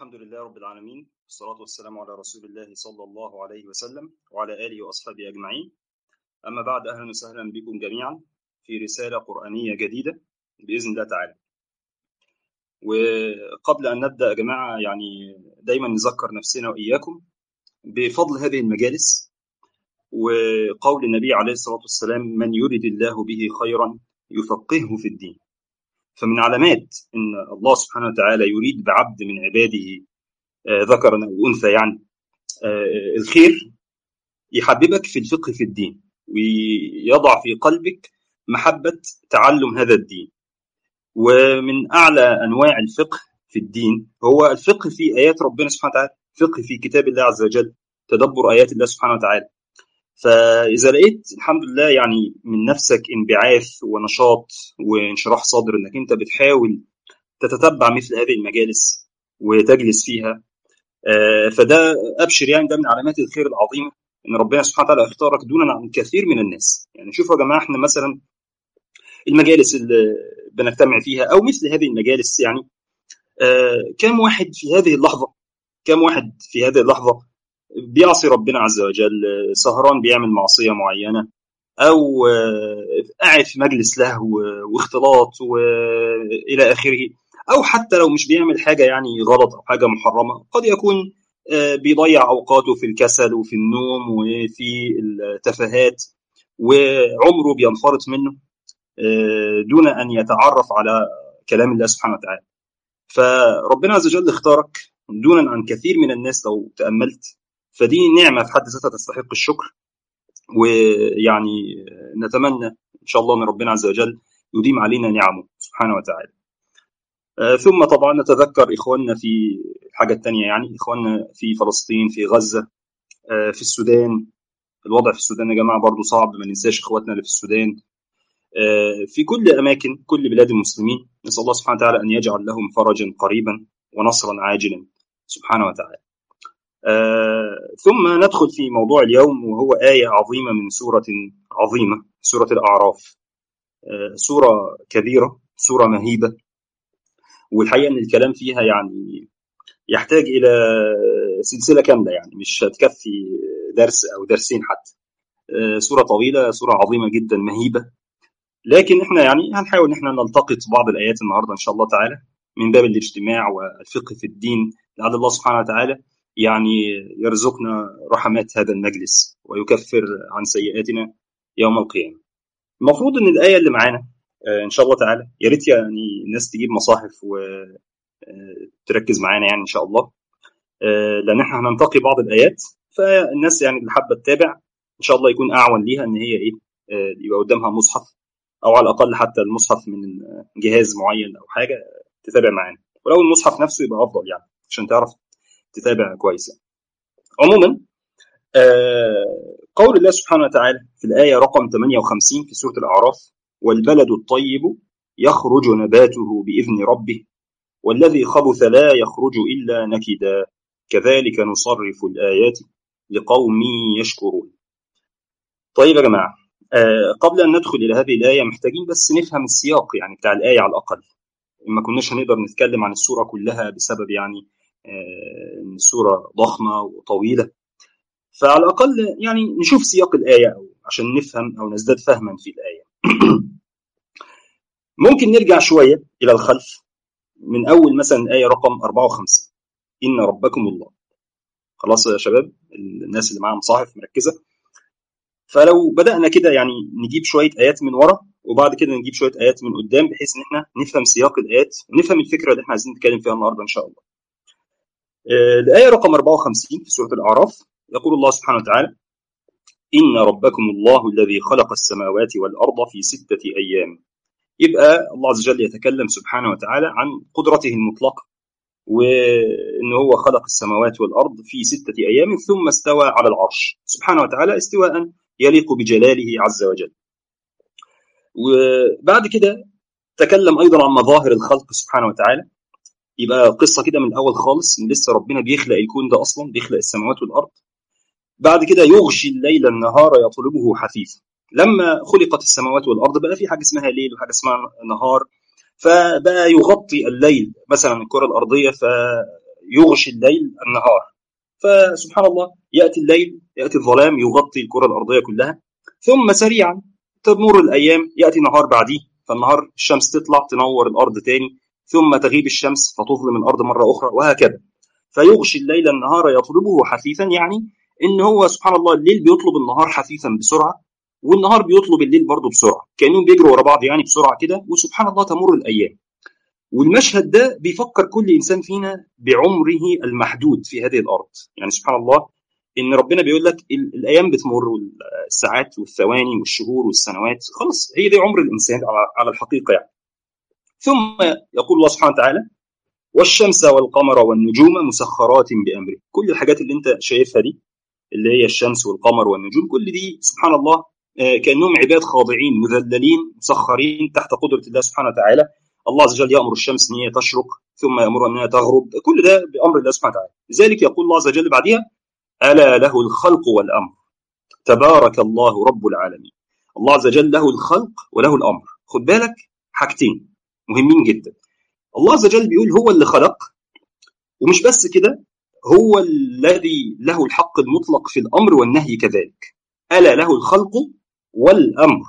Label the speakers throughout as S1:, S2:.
S1: الحمد لله رب العالمين والصلاة والسلام على رسول الله صلى الله عليه وسلم وعلى آله وأصحابه أجمعين أما بعد أهلا وسهلا بكم جميعا في رسالة قرآنية جديدة بإذن الله تعالى وقبل أن نبدأ يا جماعة يعني دايما نذكر نفسنا وإياكم بفضل هذه المجالس وقول النبي عليه الصلاة والسلام من يرد الله به خيرا يفقهه في الدين فمن علامات ان الله سبحانه وتعالى يريد بعبد من عباده ذكرا او انثى يعني الخير يحببك في الفقه في الدين ويضع في قلبك محبه تعلم هذا الدين ومن اعلى انواع الفقه في الدين هو الفقه في ايات ربنا سبحانه وتعالى فقه في كتاب الله عز وجل تدبر ايات الله سبحانه وتعالى فاذا لقيت الحمد لله يعني من نفسك انبعاث ونشاط وانشراح صدر انك انت بتحاول تتتبع مثل هذه المجالس وتجلس فيها فده ابشر يعني ده من علامات الخير العظيمه ان ربنا سبحانه وتعالى اختارك دونا عن كثير من الناس يعني شوفوا يا جماعه احنا مثلا المجالس اللي بنجتمع فيها او مثل هذه المجالس يعني كم واحد في هذه اللحظه كم واحد في هذه اللحظه بيعصي ربنا عز وجل سهران بيعمل معصية معينة أو قاعد في مجلس لهو واختلاط وإلى آخره أو حتى لو مش بيعمل حاجة يعني غلط أو حاجة محرمة قد يكون بيضيع أوقاته في الكسل وفي النوم وفي التفاهات وعمره بينفرط منه دون أن يتعرف على كلام الله سبحانه وتعالى فربنا عز وجل اختارك دونا عن كثير من الناس لو تأملت فدي نعمة في حد ذاتها تستحق الشكر ويعني نتمنى إن شاء الله أن ربنا عز وجل يديم علينا نعمه سبحانه وتعالى ثم طبعا نتذكر إخواننا في الحاجة الثانية يعني إخواننا في فلسطين في غزة في السودان الوضع في السودان يا جماعة برضو صعب ما ننساش إخواتنا اللي في السودان في كل أماكن كل بلاد المسلمين نسأل الله سبحانه وتعالى أن يجعل لهم فرجا قريبا ونصرا عاجلا سبحانه وتعالى آه، ثم ندخل في موضوع اليوم وهو آية عظيمة من سورة عظيمة سورة الأعراف آه، سورة كبيرة سورة مهيبة والحقيقة أن الكلام فيها يعني يحتاج إلى سلسلة كاملة يعني مش هتكفي درس أو درسين حتى آه، سورة طويلة سورة عظيمة جدا مهيبة لكن احنا يعني هنحاول ان احنا نلتقط بعض الايات النهارده ان شاء الله تعالى من باب الاجتماع والفقه في الدين لعل الله سبحانه وتعالى يعني يرزقنا رحمات هذا المجلس ويكفر عن سيئاتنا يوم القيامة المفروض ان الآية اللي معانا إن شاء الله تعالى يا ريت يعني الناس تجيب مصاحف وتركز معانا يعني إن شاء الله لأن احنا هننتقي بعض الآيات فالناس يعني اللي حابة تتابع إن شاء الله يكون أعون ليها إن هي إيه يبقى قدامها مصحف أو على الأقل حتى المصحف من جهاز معين أو حاجة تتابع معانا ولو المصحف نفسه يبقى أفضل يعني عشان تعرف تتابع كويس عموما آه قول الله سبحانه وتعالى في الآية رقم 58 في سورة الأعراف والبلد الطيب يخرج نباته بإذن ربه والذي خبث لا يخرج إلا نكدا كذلك نصرف الآيات لقوم يشكرون طيب يا جماعة آه قبل أن ندخل إلى هذه الآية محتاجين بس نفهم السياق يعني بتاع الآية على الأقل ما كناش هنقدر نتكلم عن السورة كلها بسبب يعني ان السوره ضخمه وطويله فعلى الاقل يعني نشوف سياق الايه أو عشان نفهم او نزداد فهما في الايه ممكن نرجع شويه الى الخلف من اول مثلا الايه رقم 54 ان ربكم الله خلاص يا شباب الناس اللي معاها مصاحف مركزه فلو بدانا كده يعني نجيب شويه ايات من ورا وبعد كده نجيب شويه ايات من قدام بحيث ان احنا نفهم سياق الايات ونفهم الفكره اللي احنا عايزين نتكلم فيها النهارده ان شاء الله الآية رقم 54 في سورة الأعراف يقول الله سبحانه وتعالى إن ربكم الله الذي خلق السماوات والأرض في ستة أيام يبقى الله عز وجل يتكلم سبحانه وتعالى عن قدرته المطلقة وإن هو خلق السماوات والأرض في ستة أيام ثم استوى على العرش سبحانه وتعالى استواء يليق بجلاله عز وجل وبعد كده تكلم أيضا عن مظاهر الخلق سبحانه وتعالى يبقى قصه كده من الاول خالص ان لسه ربنا بيخلق الكون ده اصلا بيخلق السماوات والارض بعد كده يغشي الليل النهار يطلبه حثيثا لما خلقت السماوات والارض بقى في حاجه اسمها ليل وحاجه اسمها نهار فبقى يغطي الليل مثلا الكره الارضيه يغشي الليل النهار فسبحان الله ياتي الليل ياتي الظلام يغطي الكره الارضيه كلها ثم سريعا تمر الايام ياتي نهار بعديه فالنهار الشمس تطلع تنور الارض تاني ثم تغيب الشمس فتظلم الارض مره اخرى وهكذا فيغشي الليل النهار يطلبه حثيثا يعني ان هو سبحان الله الليل بيطلب النهار حثيثا بسرعه والنهار بيطلب الليل برضه بسرعه كانهم بيجروا ورا بعض يعني بسرعه كده وسبحان الله تمر الايام والمشهد ده بيفكر كل انسان فينا بعمره المحدود في هذه الارض يعني سبحان الله ان ربنا بيقول لك الايام بتمر والساعات والثواني والشهور والسنوات خلاص هي دي عمر الانسان على الحقيقه يعني ثم يقول الله سبحانه وتعالى والشمس والقمر والنجوم مسخرات بامره كل الحاجات اللي انت شايفها دي اللي هي الشمس والقمر والنجوم كل دي سبحان الله كانهم عباد خاضعين مذللين مسخرين تحت قدره الله سبحانه وتعالى الله عز وجل يامر الشمس ان هي تشرق ثم يامر انها تغرب كل ده بامر الله سبحانه وتعالى لذلك يقول الله عز وجل بعدها الا له الخلق والامر تبارك الله رب العالمين الله عز وجل له الخلق وله الامر خد بالك حاجتين مهمين جدا الله عز وجل بيقول هو اللي خلق ومش بس كده هو الذي له الحق المطلق في الامر والنهي كذلك الا له الخلق والامر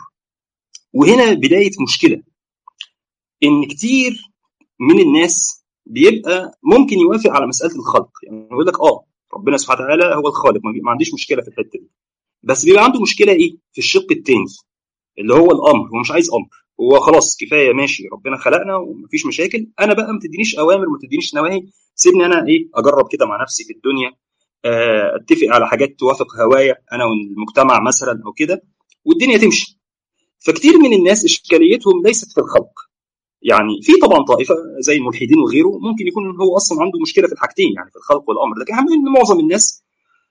S1: وهنا بدايه مشكله ان كتير من الناس بيبقى ممكن يوافق على مساله الخلق يعني يقول لك اه ربنا سبحانه وتعالى هو الخالق ما عنديش مشكله في الحته دي بس بيبقى عنده مشكله ايه في الشق الثاني اللي هو الامر هو مش عايز امر هو خلاص كفايه ماشي ربنا خلقنا ومفيش مشاكل انا بقى ما تدينيش اوامر ما تدينيش نواهي سيبني انا ايه اجرب كده مع نفسي في الدنيا اتفق على حاجات توافق هوايا انا والمجتمع مثلا او كده والدنيا تمشي فكتير من الناس اشكاليتهم ليست في الخلق يعني في طبعا طائفه زي الملحدين وغيره ممكن يكون هو اصلا عنده مشكله في الحاجتين يعني في الخلق والامر لكن ان معظم الناس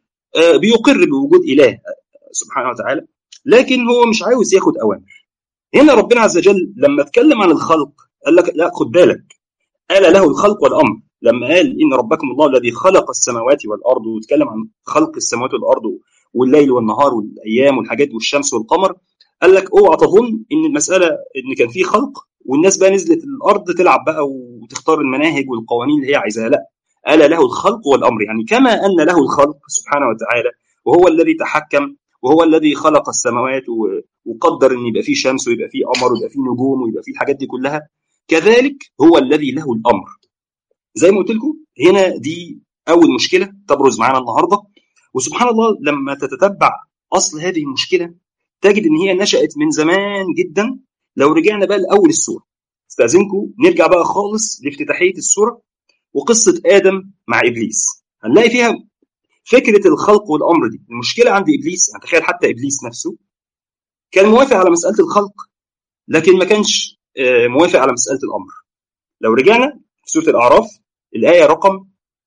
S1: بيقر بوجود اله سبحانه وتعالى لكن هو مش عاوز ياخد اوامر هنا ربنا عز وجل لما اتكلم عن الخلق قال لك لا خد بالك الا له الخلق والامر لما قال ان ربكم الله الذي خلق السماوات والارض واتكلم عن خلق السماوات والارض والليل والنهار والايام والحاجات والشمس والقمر قال لك اوعى تظن ان المساله ان كان في خلق والناس بقى نزلت الارض تلعب بقى وتختار المناهج والقوانين اللي هي عايزاها لا الا له الخلق والامر يعني كما ان له الخلق سبحانه وتعالى وهو الذي تحكم وهو الذي خلق السماوات وقدر ان يبقى فيه شمس ويبقى فيه قمر ويبقى فيه نجوم ويبقى فيه الحاجات دي كلها كذلك هو الذي له الامر زي ما قلت لكم هنا دي اول مشكله تبرز معانا النهارده وسبحان الله لما تتتبع اصل هذه المشكله تجد ان هي نشات من زمان جدا لو رجعنا بقى لاول السوره استاذنكم نرجع بقى خالص لافتتاحيه السوره وقصه ادم مع ابليس هنلاقي فيها فكره الخلق والامر دي المشكله عند ابليس يعني تخيل حتى ابليس نفسه كان موافق على مساله الخلق لكن ما كانش موافق على مساله الامر لو رجعنا في سوره الاعراف الايه رقم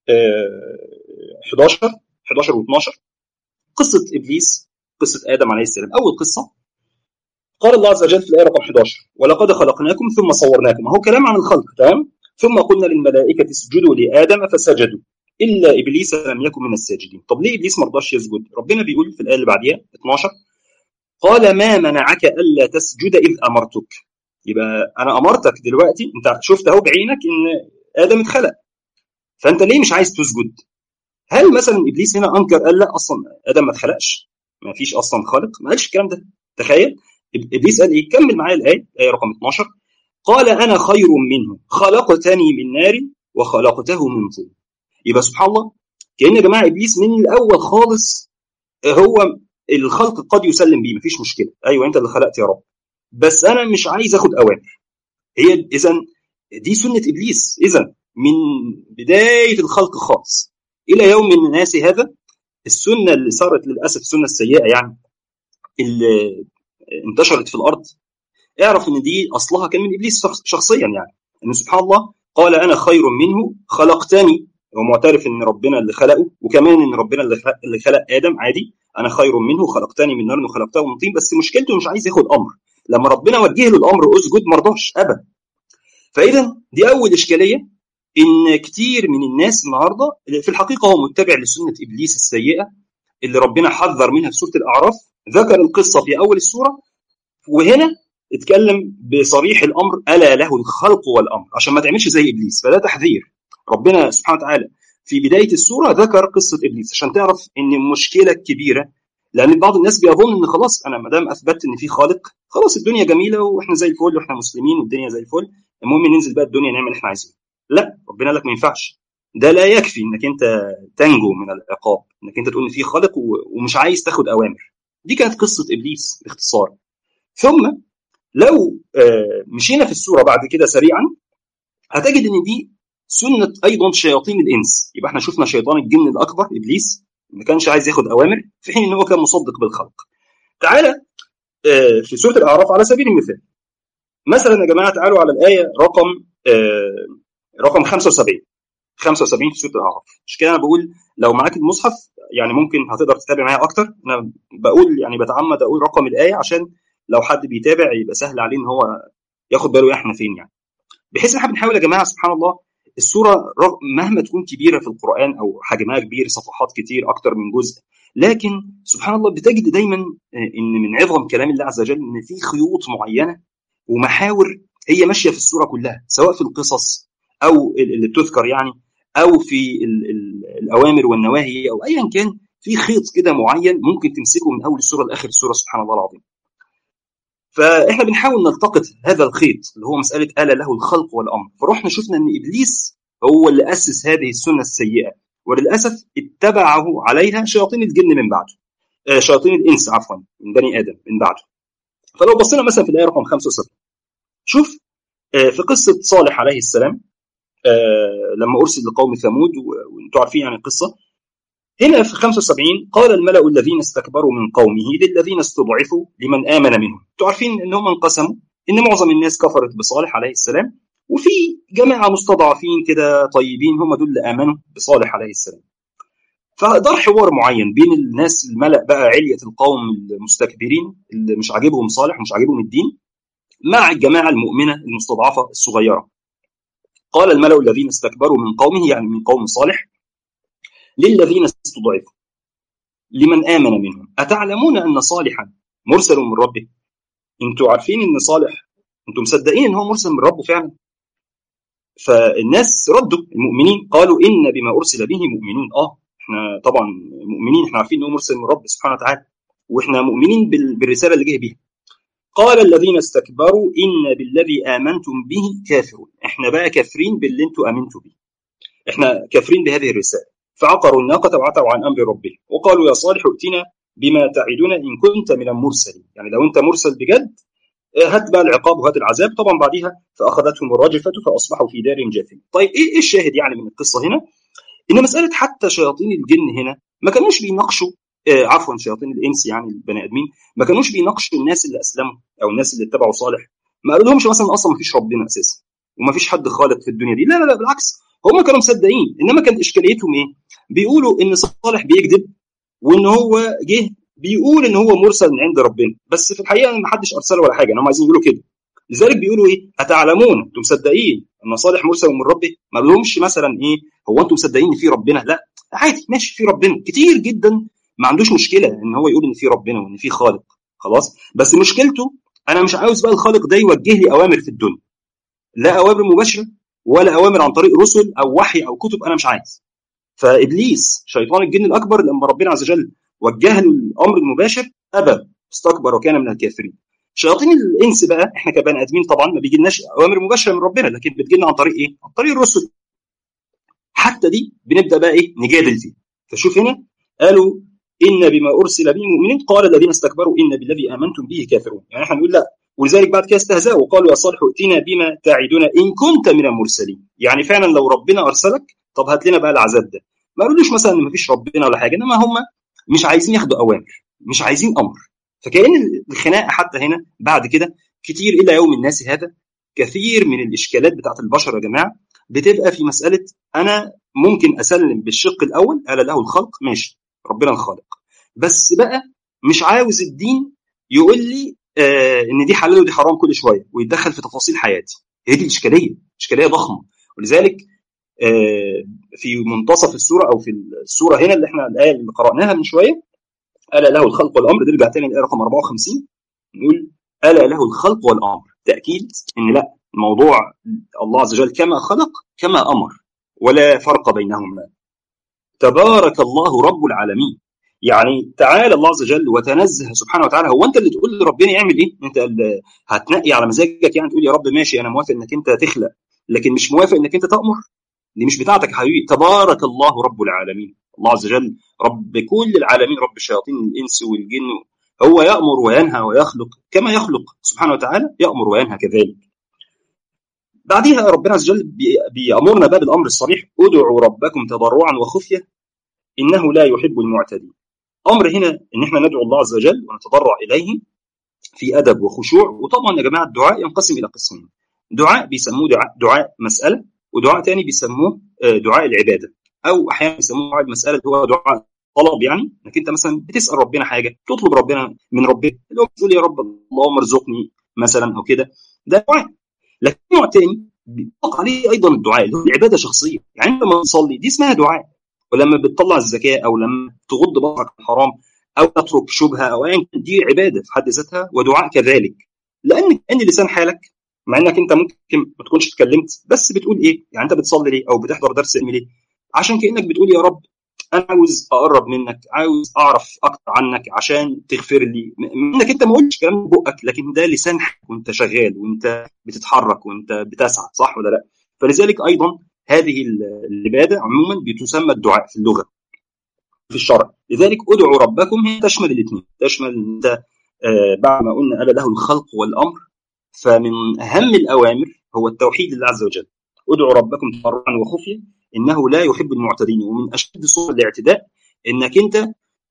S1: 11 11 و12 قصه ابليس قصه ادم عليه السلام اول قصه قال الله عز وجل في الايه رقم 11 ولقد خلقناكم ثم صورناكم اهو كلام عن الخلق تمام ثم قلنا للملائكه اسجدوا لادم فسجدوا الا ابليس لم يكن من الساجدين طب ليه ابليس ما رضاش يسجد ربنا بيقول في الايه اللي بعديها 12 قال ما منعك الا تسجد اذ امرتك يبقى انا امرتك دلوقتي انت شفت اهو بعينك ان ادم اتخلق فانت ليه مش عايز تسجد هل مثلا ابليس هنا انكر قال لا اصلا ادم ما اتخلقش ما فيش اصلا خالق ما قالش الكلام ده تخيل ابليس قال ايه كمل معايا الايه الايه رقم 12 قال انا خير منه خلقتني من نار وخلقته من طين يبقى سبحان الله كان يا جماعه ابليس من الاول خالص هو الخلق قد يسلم بيه مفيش مشكله ايوه انت اللي خلقت يا رب بس انا مش عايز اخد اوامر هي اذا دي سنه ابليس اذا من بدايه الخلق خالص الى يوم الناس هذا السنه اللي صارت للاسف السنه السيئه يعني اللي انتشرت في الارض اعرف ان دي اصلها كان من ابليس شخصيا يعني ان سبحان الله قال انا خير منه خلقتني هو معترف ان ربنا اللي خلقه وكمان ان ربنا اللي خلق ادم عادي انا خير منه خلقتني من نار وخلقته من طين بس مشكلته مش عايز ياخد امر لما ربنا وجه له الامر اسجد ما رضاش ابدا فاذا دي اول اشكاليه ان كتير من الناس النهارده في الحقيقه هو متبع لسنه ابليس السيئه اللي ربنا حذر منها في سوره الاعراف ذكر القصه في اول السوره وهنا اتكلم بصريح الامر الا له الخلق والامر عشان ما تعملش زي ابليس فده تحذير ربنا سبحانه وتعالى في بدايه السوره ذكر قصه ابليس عشان تعرف ان المشكله الكبيره لان بعض الناس بيظن ان خلاص انا ما دام اثبتت ان في خالق خلاص الدنيا جميله واحنا زي الفل واحنا مسلمين والدنيا زي الفل المهم ننزل بقى الدنيا نعمل اللي احنا عايزينه لا ربنا قال لك ما ينفعش ده لا يكفي انك انت تنجو من العقاب انك انت تقول ان في خالق ومش عايز تاخد اوامر دي كانت قصه ابليس باختصار ثم لو مشينا في السوره بعد كده سريعا هتجد ان دي سنه ايضا شياطين الانس يبقى احنا شفنا شيطان الجن الاكبر ابليس ما كانش عايز ياخد اوامر في حين ان هو كان مصدق بالخلق تعالى في سوره الاعراف على سبيل المثال مثلا يا جماعه تعالوا على الايه رقم رقم 75 75 في سوره الاعراف مش كده انا بقول لو معاك المصحف يعني ممكن هتقدر تتابع معايا اكتر انا بقول يعني بتعمد اقول رقم الايه عشان لو حد بيتابع يبقى سهل عليه ان هو ياخد باله احنا فين يعني بحيث ان احنا بنحاول يا جماعه سبحان الله السوره مهما تكون كبيره في القران او حجمها كبير صفحات كتير اكتر من جزء لكن سبحان الله بتجد دايما ان من عظم كلام الله عز وجل ان في خيوط معينه ومحاور هي ماشيه في السوره كلها سواء في القصص او اللي بتذكر يعني او في ال ال الاوامر والنواهي او ايا كان في خيط كده معين ممكن تمسكه من اول السوره لاخر السوره سبحان الله العظيم. فاحنا بنحاول نلتقط هذا الخيط اللي هو مساله الا له الخلق والامر، فرحنا شفنا ان ابليس هو اللي اسس هذه السنه السيئه وللاسف اتبعه عليها شياطين الجن من بعده. آه شياطين الانس عفوا من بني ادم من بعده. فلو بصينا مثلا في الايه رقم 75 شوف آه في قصه صالح عليه السلام آه لما ارسل لقوم ثمود وانتم عارفين يعني القصه هنا في 75 قال الملأ الذين استكبروا من قومه للذين استضعفوا لمن آمن منهم انتم عارفين ان هم انقسموا ان معظم الناس كفرت بصالح عليه السلام وفي جماعة مستضعفين كده طيبين هم دول اللي آمنوا بصالح عليه السلام فدار حوار معين بين الناس الملأ بقى علية القوم المستكبرين اللي مش عاجبهم صالح ومش عاجبهم الدين مع الجماعة المؤمنة المستضعفة الصغيرة قال الملأ الذين استكبروا من قومه يعني من قوم صالح للذين استضعفوا لمن آمن منهم أتعلمون أن صالحا مرسل من ربه انتوا عارفين ان صالح انتوا مصدقين ان هو مرسل من ربه فعلا فالناس ردوا المؤمنين قالوا ان بما ارسل به مؤمنون اه احنا طبعا مؤمنين احنا عارفين ان هو مرسل من رب سبحانه وتعالى واحنا مؤمنين بالرساله اللي جه بيها قال الذين استكبروا ان بالذي امنتم به كافرون احنا بقى كافرين باللي انتوا امنتوا به احنا كافرين بهذه الرساله فعقروا الناقه وعتوا عن امر ربهم وقالوا يا صالح ائتنا بما تعدنا ان كنت من المرسلين يعني لو انت مرسل بجد هات بقى العقاب وهات العذاب طبعا بعديها فاخذتهم الرجفه فاصبحوا في دار جاثمه طيب ايه الشاهد يعني من القصه هنا ان مساله حتى شياطين الجن هنا ما كانوش بيناقشوا آه عفوا شياطين الانس يعني البني ادمين ما كانوش بيناقشوا الناس اللي اسلموا او الناس اللي اتبعوا صالح ما قالوا لهمش مثلا اصلا ما فيش ربنا اساسا وما فيش حد خالق في الدنيا دي لا لا لا بالعكس هم كانوا مصدقين انما كانت اشكاليتهم ايه؟ بيقولوا ان صالح بيكذب وان هو جه بيقول ان هو مرسل من عند ربنا بس في الحقيقه ما حدش ارسله ولا حاجه هم عايزين يقولوا كده لذلك بيقولوا ايه اتعلمون انتم مصدقين ان صالح مرسل من ربه ما لهمش مثلا ايه هو انتم مصدقين ان في ربنا لا عادي ماشي في ربنا كتير جدا ما عندوش مشكله ان هو يقول ان في ربنا وان في خالق خلاص بس مشكلته انا مش عاوز بقى الخالق ده يوجه لي اوامر في الدنيا لا اوامر مباشره ولا اوامر عن طريق رسل او وحي او كتب انا مش عايز فابليس شيطان الجن الاكبر لما ربنا عز وجل وجه له الامر المباشر ابى استكبر وكان من الكافرين شياطين الانس بقى احنا كبني ادمين طبعا ما بيجيلناش اوامر مباشره من ربنا لكن بتجيلنا عن طريق ايه؟ عن طريق الرسل حتى دي بنبدا بقى ايه؟ نجادل فيها فشوف هنا قالوا ان بما ارسل به مؤمنين قال الذين استكبروا ان بالذي امنتم به كافرون يعني احنا نقول لا ولذلك بعد كده استهزأوا وقالوا يا صالح ائتنا بما تعدنا ان كنت من المرسلين يعني فعلا لو ربنا ارسلك طب هات لنا بقى العذاب ده ما قالولوش مثلا ان مفيش ربنا ولا حاجه انما هم مش عايزين ياخدوا اوامر مش عايزين امر فكأن الخناقه حتى هنا بعد كده كتير الى يوم الناس هذا كثير من الاشكالات بتاعت البشر يا جماعه بتبقى في مساله انا ممكن اسلم بالشق الاول الا له الخلق ماشي ربنا الخالق بس بقى مش عاوز الدين يقول لي آه ان دي حلال ودي حرام كل شويه ويتدخل في تفاصيل حياتي هي دي الاشكاليه اشكاليه ضخمه ولذلك آه في منتصف السوره او في السوره هنا اللي احنا الايه اللي قراناها من شويه الا له الخلق والامر نرجع تاني للايه رقم 54 نقول الا له الخلق والامر تاكيد ان لا الموضوع الله عز وجل كما خلق كما امر ولا فرق بينهما تبارك الله رب العالمين يعني تعالى الله عز وجل وتنزه سبحانه وتعالى هو انت اللي تقول لربنا يعمل ايه انت اللي هتنقي على مزاجك يعني تقول يا رب ماشي انا موافق انك انت تخلق لكن مش موافق انك انت تامر دي مش بتاعتك يا حبيبي تبارك الله رب العالمين الله عز وجل رب كل العالمين رب الشياطين الانس والجن هو يامر وينهى ويخلق كما يخلق سبحانه وتعالى يامر وينهى كذلك بعدها ربنا عز وجل بيامرنا باب الامر الصريح ادعوا ربكم تضرعا وخفيه انه لا يحب المعتدين امر هنا ان احنا ندعو الله عز وجل ونتضرع اليه في ادب وخشوع وطبعا يا جماعه الدعاء ينقسم الى قسمين دعاء بيسموه دعاء, دعاء مساله ودعاء ثاني بيسموه دعاء العباده او احيانا بيسموه دعاء المساله اللي هو دعاء طلب يعني انك انت مثلا بتسال ربنا حاجه تطلب ربنا من ربنا اللي هو بتقول يا رب اللهم ارزقني مثلا او كده ده دعاء لكن نوع ثاني بيطلق عليه ايضا الدعاء اللي هو العباده شخصيه يعني انت لما تصلي دي اسمها دعاء ولما بتطلع الزكاه او لما تغض بصرك عن الحرام او تترك شبهه او ايا دي عباده في حد ذاتها ودعاء كذلك لان ان لسان حالك مع انك انت ممكن ما تكونش اتكلمت بس بتقول ايه؟ يعني انت بتصلي ليه او بتحضر درس علمي ليه؟ عشان كانك بتقول يا رب انا عاوز اقرب منك عاوز اعرف اكتر عنك عشان تغفر لي انك انت ما قلتش كلام بقك لكن ده لسان وانت شغال وانت بتتحرك وانت بتسعى صح ولا لا؟ فلذلك ايضا هذه العباده عموما بتسمى الدعاء في اللغه في الشرع لذلك ادعوا ربكم هي تشمل الاثنين تشمل انت آه بعد ما قلنا الا له الخلق والامر فمن اهم الاوامر هو التوحيد لله عز وجل ادعوا ربكم تضرعا وخفيه انه لا يحب المعتدين ومن اشد صور الاعتداء انك انت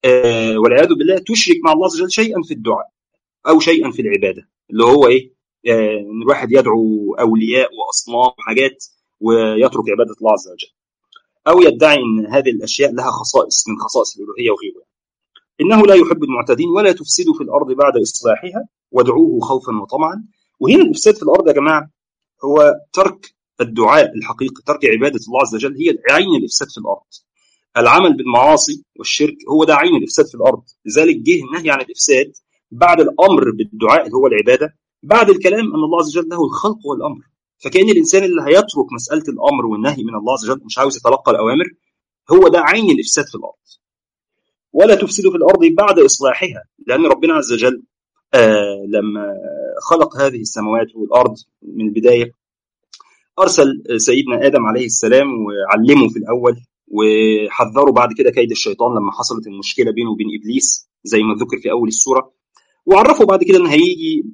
S1: آه والعياذ بالله تشرك مع الله عز وجل شيئا في الدعاء او شيئا في العباده اللي هو ايه؟ آه ان الواحد يدعو اولياء واصنام وحاجات ويترك عباده الله عز وجل. او يدعي ان هذه الاشياء لها خصائص من خصائص الالوهيه وغيرها. انه لا يحب المعتدين ولا تفسدوا في الارض بعد اصلاحها وادعوه خوفا وطمعا. وهنا الافساد في الارض يا جماعه هو ترك الدعاء الحقيقي ترك عبادة الله عز وجل هي عين الإفساد في الأرض العمل بالمعاصي والشرك هو ده عين الإفساد في الأرض لذلك جه النهي عن الإفساد بعد الأمر بالدعاء اللي هو العبادة بعد الكلام أن الله عز وجل له الخلق والأمر فكأن الإنسان اللي هيترك مسألة الأمر والنهي من الله عز وجل مش عاوز يتلقى الأوامر هو ده عين الإفساد في الأرض ولا تفسدوا في الأرض بعد إصلاحها لأن ربنا عز وجل آه لما خلق هذه السماوات والأرض من البداية ارسل سيدنا ادم عليه السلام وعلمه في الاول وحذره بعد كده كيد الشيطان لما حصلت المشكله بينه وبين ابليس زي ما ذكر في اول السوره وعرفه بعد كده ان هيجي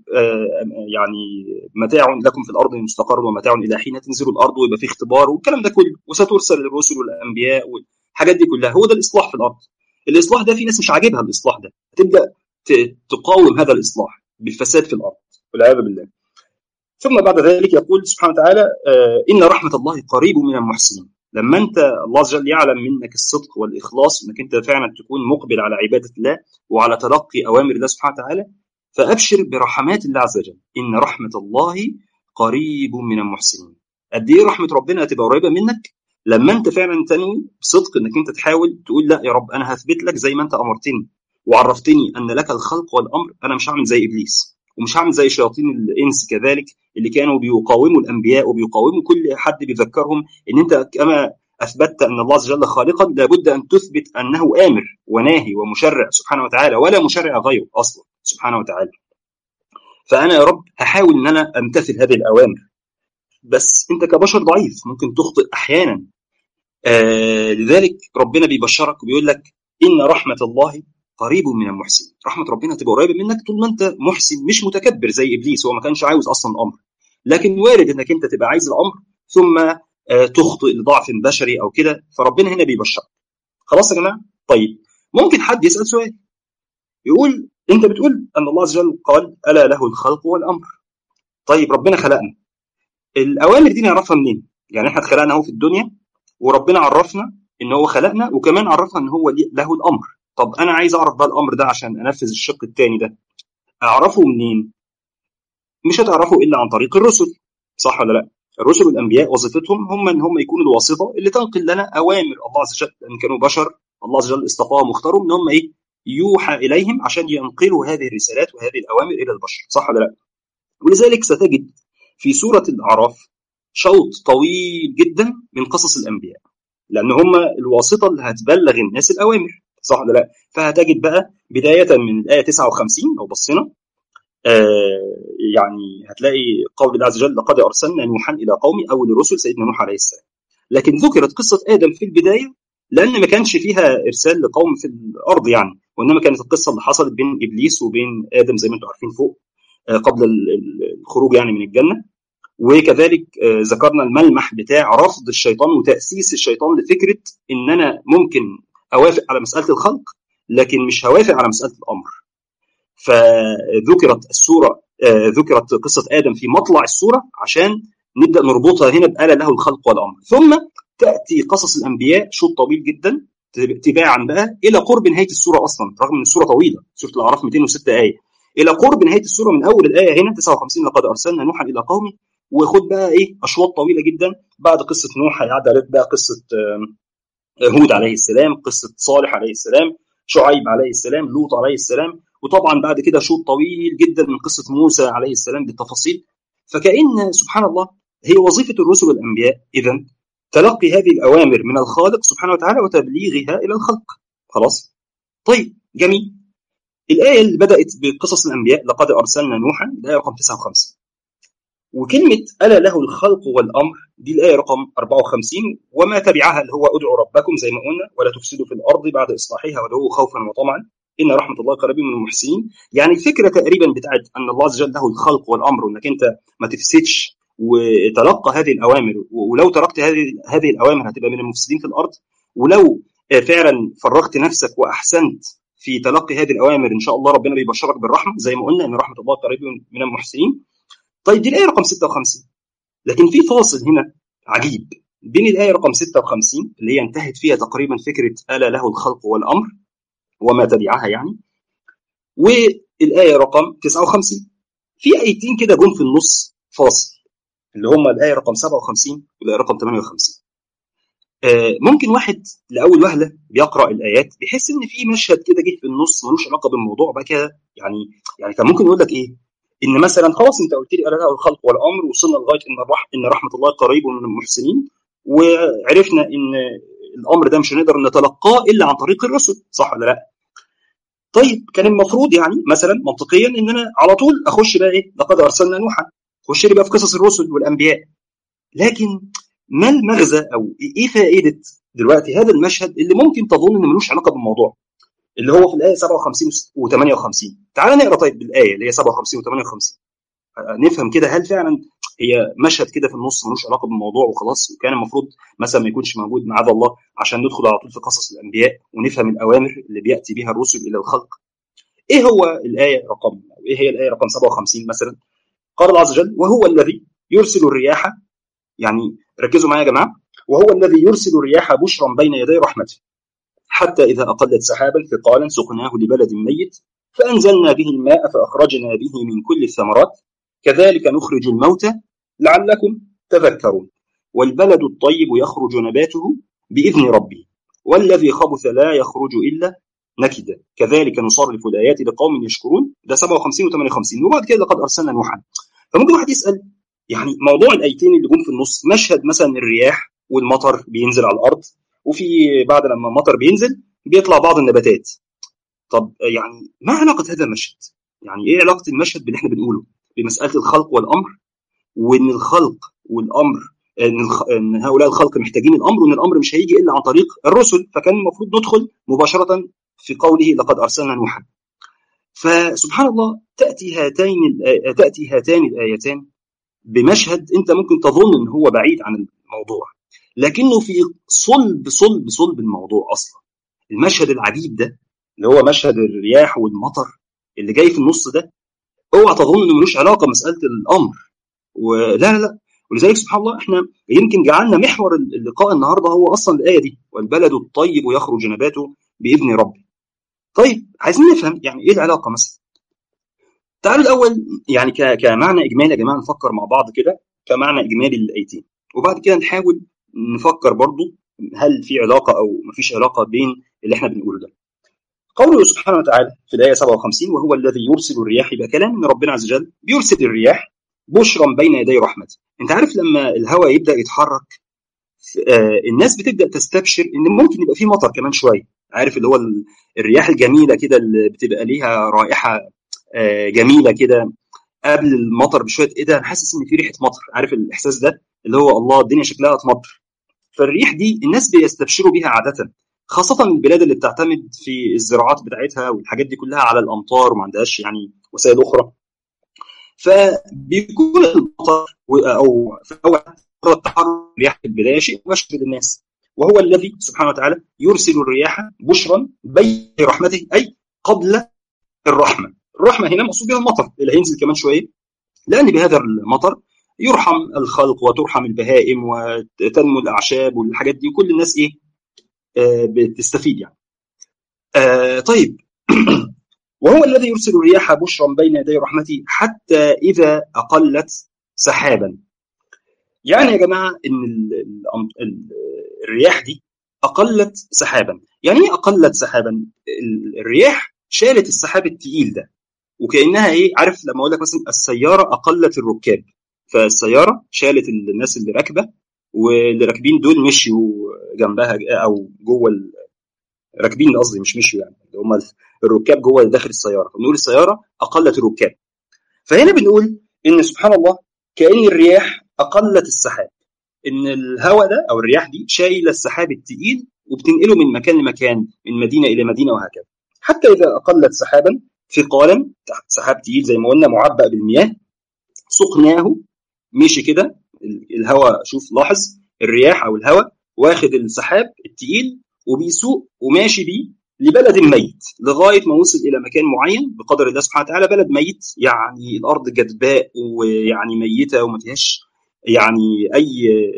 S1: يعني متاع لكم في الارض مستقر ومتاع الى حين تنزل الارض ويبقى في اختبار والكلام ده كله وسترسل الرسل والانبياء والحاجات دي كلها هو ده الاصلاح في الارض الاصلاح ده في ناس مش عاجبها الاصلاح ده هتبدا تقاوم هذا الاصلاح بالفساد في الارض والعياذ بالله ثم بعد ذلك يقول سبحانه وتعالى إن رحمة الله قريب من المحسنين لما أنت الله عز وجل يعلم منك الصدق والإخلاص أنك أنت فعلا تكون مقبل على عبادة الله وعلى تلقي أوامر الله سبحانه وتعالى فأبشر برحمات الله عز وجل إن رحمة الله قريب من المحسنين قد إيه رحمة ربنا هتبقى قريبة منك لما أنت فعلا تنوي بصدق أنك أنت تحاول تقول لا يا رب أنا هثبت لك زي ما أنت أمرتني وعرفتني أن لك الخلق والأمر أنا مش هعمل زي إبليس ومش هعمل زي شياطين الانس كذلك اللي كانوا بيقاوموا الانبياء وبيقاوموا كل حد بيذكرهم ان انت كما اثبتت ان الله عز وجل خالقا لابد ان تثبت انه امر وناهي ومشرع سبحانه وتعالى ولا مشرع غيره اصلا سبحانه وتعالى. فانا يا رب هحاول ان انا امتثل هذه الاوامر. بس انت كبشر ضعيف ممكن تخطئ احيانا. آه لذلك ربنا بيبشرك وبيقول لك ان رحمه الله قريب من المحسن رحمه ربنا تبقى قريبه منك طول ما انت محسن مش متكبر زي ابليس هو ما كانش عاوز اصلا الامر لكن وارد انك انت تبقى عايز الامر ثم تخطئ لضعف بشري او كده فربنا هنا بيبشرك خلاص يا جماعه طيب ممكن حد يسال سؤال يقول انت بتقول ان الله عز وجل قال الا له الخلق والامر طيب ربنا خلقنا الاوامر دي نعرفها منين يعني احنا اتخلقنا اهو في الدنيا وربنا عرفنا ان هو خلقنا وكمان عرفنا ان هو له الامر طب انا عايز اعرف بقى الامر ده عشان انفذ الشق الثاني ده اعرفه منين مش هتعرفه الا عن طريق الرسل صح ولا لا الرسل والانبياء وظيفتهم هم ان هم يكونوا الواسطه اللي تنقل لنا اوامر الله عز وجل ان كانوا بشر الله عز وجل اصطفاهم واختارهم ان هم ايه يوحى اليهم عشان ينقلوا هذه الرسالات وهذه الاوامر الى البشر صح ولا لا ولذلك ستجد في سوره الاعراف شوط طويل جدا من قصص الانبياء لان هم الواسطه اللي هتبلغ الناس الاوامر صح ولا لا فهتجد بقى بدايه من الايه 59 لو بصينا آه يعني هتلاقي قول الله عز وجل لقد ارسلنا نوحا الى قومي او لرسل سيدنا نوح عليه السلام لكن ذكرت قصه ادم في البدايه لان ما كانش فيها ارسال لقوم في الارض يعني وانما كانت القصه اللي حصلت بين ابليس وبين ادم زي ما انتم عارفين فوق آه قبل الخروج يعني من الجنه وكذلك آه ذكرنا الملمح بتاع رفض الشيطان وتاسيس الشيطان لفكره ان انا ممكن اوافق على مساله الخلق لكن مش هوافق على مساله الامر فذكرت السوره ذكرت قصه ادم في مطلع السوره عشان نبدا نربطها هنا بآلة له الخلق والامر ثم تاتي قصص الانبياء شوط طويل جدا تباعا بقى الى قرب نهايه السوره اصلا رغم ان السوره طويله سوره الاعراف 206 ايه الى قرب نهايه السوره من اول الايه هنا 59 لقد ارسلنا نوحا الى قومه وخد بقى ايه اشواط طويله جدا بعد قصه نوح هيعدي عليك بقى قصه هود عليه السلام قصه صالح عليه السلام شعيب عليه السلام لوط عليه السلام وطبعا بعد كده شوط طويل جدا من قصه موسى عليه السلام بالتفاصيل فكأن سبحان الله هي وظيفه الرسل والانبياء اذا تلقي هذه الاوامر من الخالق سبحانه وتعالى وتبليغها الى الخلق خلاص طيب جميل الايه اللي بدات بقصص الانبياء لقد ارسلنا نوحا الايه رقم 59 وكلمة ألا له الخلق والأمر دي الآية رقم 54 وما تبعها اللي هو ادعوا ربكم زي ما قلنا ولا تفسدوا في الأرض بعد إصلاحها وادعوه خوفا وطمعا إن رحمة الله قريب من المحسنين يعني الفكرة تقريبا بتاعت أن الله عز وجل له الخلق والأمر وأنك أنت ما تفسدش وتلقى هذه الأوامر ولو تركت هذه هذه الأوامر هتبقى من المفسدين في الأرض ولو فعلا فرغت نفسك وأحسنت في تلقي هذه الأوامر إن شاء الله ربنا بيبشرك بالرحمة زي ما قلنا إن رحمة الله قريب من المحسنين طيب دي الآية رقم 56 لكن في فاصل هنا عجيب بين الآية رقم 56 اللي هي انتهت فيها تقريبا فكرة ألا له الخلق والأمر وما تبعها يعني والآية رقم 59 في آيتين كده جم في النص فاصل اللي هم الآية رقم 57 والآية رقم 58 آه ممكن واحد لأول وهلة بيقرأ الآيات بيحس إن في مشهد كده جه في النص ملوش علاقة بالموضوع بقى كده يعني يعني كان ممكن يقول لك إيه ان مثلا خلاص انت قلت لي الا له الخلق والامر وصلنا لغايه ان الرح ان رحمه الله قريب من المحسنين وعرفنا ان الامر ده مش هنقدر نتلقاه الا عن طريق الرسل صح ولا لا؟ طيب كان المفروض يعني مثلا منطقيا ان انا على طول اخش بقى ايه؟ لقد ارسلنا نوحا خش لي بقى في قصص الرسل والانبياء لكن ما المغزى او ايه فائده دلوقتي هذا المشهد اللي ممكن تظن انه ملوش علاقه بالموضوع اللي هو في الايه 57 و58 تعال نقرا طيب بالايه اللي هي 57 و58 نفهم كده هل فعلا هي مشهد كده في النص ملوش علاقه بالموضوع وخلاص وكان المفروض مثلا ما يكونش موجود معاذ الله عشان ندخل على طول في قصص الانبياء ونفهم الاوامر اللي بياتي بها الرسل الى الخلق ايه هو الايه رقم ايه هي الايه رقم 57 مثلا قال الله عز وجل وهو الذي يرسل الرياح يعني ركزوا معايا يا جماعه وهو الذي يرسل الرياح بشرا بين يدي رحمته حتى إذا أقلت سحابا ثقالا سقناه لبلد ميت فأنزلنا به الماء فأخرجنا به من كل الثمرات كذلك نخرج الموتى لعلكم تذكرون والبلد الطيب يخرج نباته بإذن ربه والذي خبث لا يخرج إلا نكدا كذلك نصرف الآيات لقوم يشكرون ده 57 و 58 وبعد كده لقد أرسلنا نوحا فممكن واحد يسأل يعني موضوع الآيتين اللي جم في النص مشهد مثلا الرياح والمطر بينزل على الأرض وفي بعد لما المطر بينزل بيطلع بعض النباتات طب يعني ما علاقه هذا المشهد يعني ايه علاقه المشهد باللي احنا بنقوله بمساله الخلق والامر وان الخلق والامر ان, الخ... إن هؤلاء الخلق محتاجين الامر وان الامر مش هيجي الا عن طريق الرسل فكان المفروض ندخل مباشره في قوله لقد ارسلنا نوحا فسبحان الله تاتي هاتين تاتي هاتان الايتان بمشهد انت ممكن تظن ان هو بعيد عن الموضوع لكنه في صلب صلب صلب الموضوع اصلا المشهد العجيب ده اللي هو مشهد الرياح والمطر اللي جاي في النص ده اوعى تظن انه ملوش علاقه بمساله الامر ولا لا لا ولذلك سبحان الله احنا يمكن جعلنا محور اللقاء النهارده هو اصلا الايه دي والبلد الطيب يخرج نباته باذن ربه. طيب عايزين نفهم يعني ايه العلاقه مثلا؟ تعالوا الاول يعني كمعنى اجمالي يا جماعه نفكر مع بعض كده كمعنى اجمالي للايتين وبعد كده نحاول نفكر برضو هل في علاقه او ما فيش علاقه بين اللي احنا بنقوله ده. قوله سبحانه وتعالى في الايه 57 وهو الذي يرسل الرياح يبقى كلام من ربنا عز وجل بيرسل الرياح بشرا بين يدي رحمته. انت عارف لما الهواء يبدا يتحرك الناس بتبدا تستبشر ان ممكن يبقى في مطر كمان شويه عارف اللي هو الرياح الجميله كده اللي بتبقى ليها رائحه جميله كده قبل المطر بشويه ايه ده انا حاسس ان في ريحه مطر عارف الاحساس ده اللي هو الله الدنيا شكلها تمطر فالريح دي الناس بيستبشروا بيها عاده خاصه البلاد اللي بتعتمد في الزراعات بتاعتها والحاجات دي كلها على الامطار وما عندهاش يعني وسائل اخرى فبيكون المطر او او التحرك رياح البدايه شيء مباشر للناس وهو الذي سبحانه وتعالى يرسل الرياح بشرا بين رحمته اي قبل الرحمه الرحمه هنا مقصود بها المطر اللي هينزل كمان شويه لان بهذا المطر يرحم الخلق وترحم البهائم وتنمو الاعشاب والحاجات دي وكل الناس ايه آه بتستفيد يعني آه طيب وهو الذي يرسل الرياح بشرا بين يدي رحمته حتى اذا اقلت سحابا يعني يا جماعه ان ال ال الرياح دي اقلت سحابا يعني ايه اقلت سحابا الرياح شالت السحاب التقيل ده وكانها ايه عارف لما اقول لك مثلا السياره اقلت الركاب فالسياره شالت الناس اللي راكبه واللي راكبين دول مشيوا جنبها او جوه راكبين قصدي مش مشيوا يعني اللي هم الركاب جوه داخل السياره بنقول السياره اقلت الركاب فهنا بنقول ان سبحان الله كان الرياح اقلت السحاب ان الهواء ده او الرياح دي شايله السحاب الثقيل وبتنقله من مكان لمكان من مدينه الى مدينه وهكذا حتى اذا اقلت سحابا ثقالا سحاب تقيل زي ما قلنا معبأ بالمياه سقناه مشي كده الهواء شوف لاحظ الرياح او الهواء واخد السحاب التقيل وبيسوق وماشي بيه لبلد ميت لغايه ما وصل الى مكان معين بقدر الله سبحانه وتعالى بلد ميت يعني الارض جدباء ويعني ميته وما فيهاش يعني اي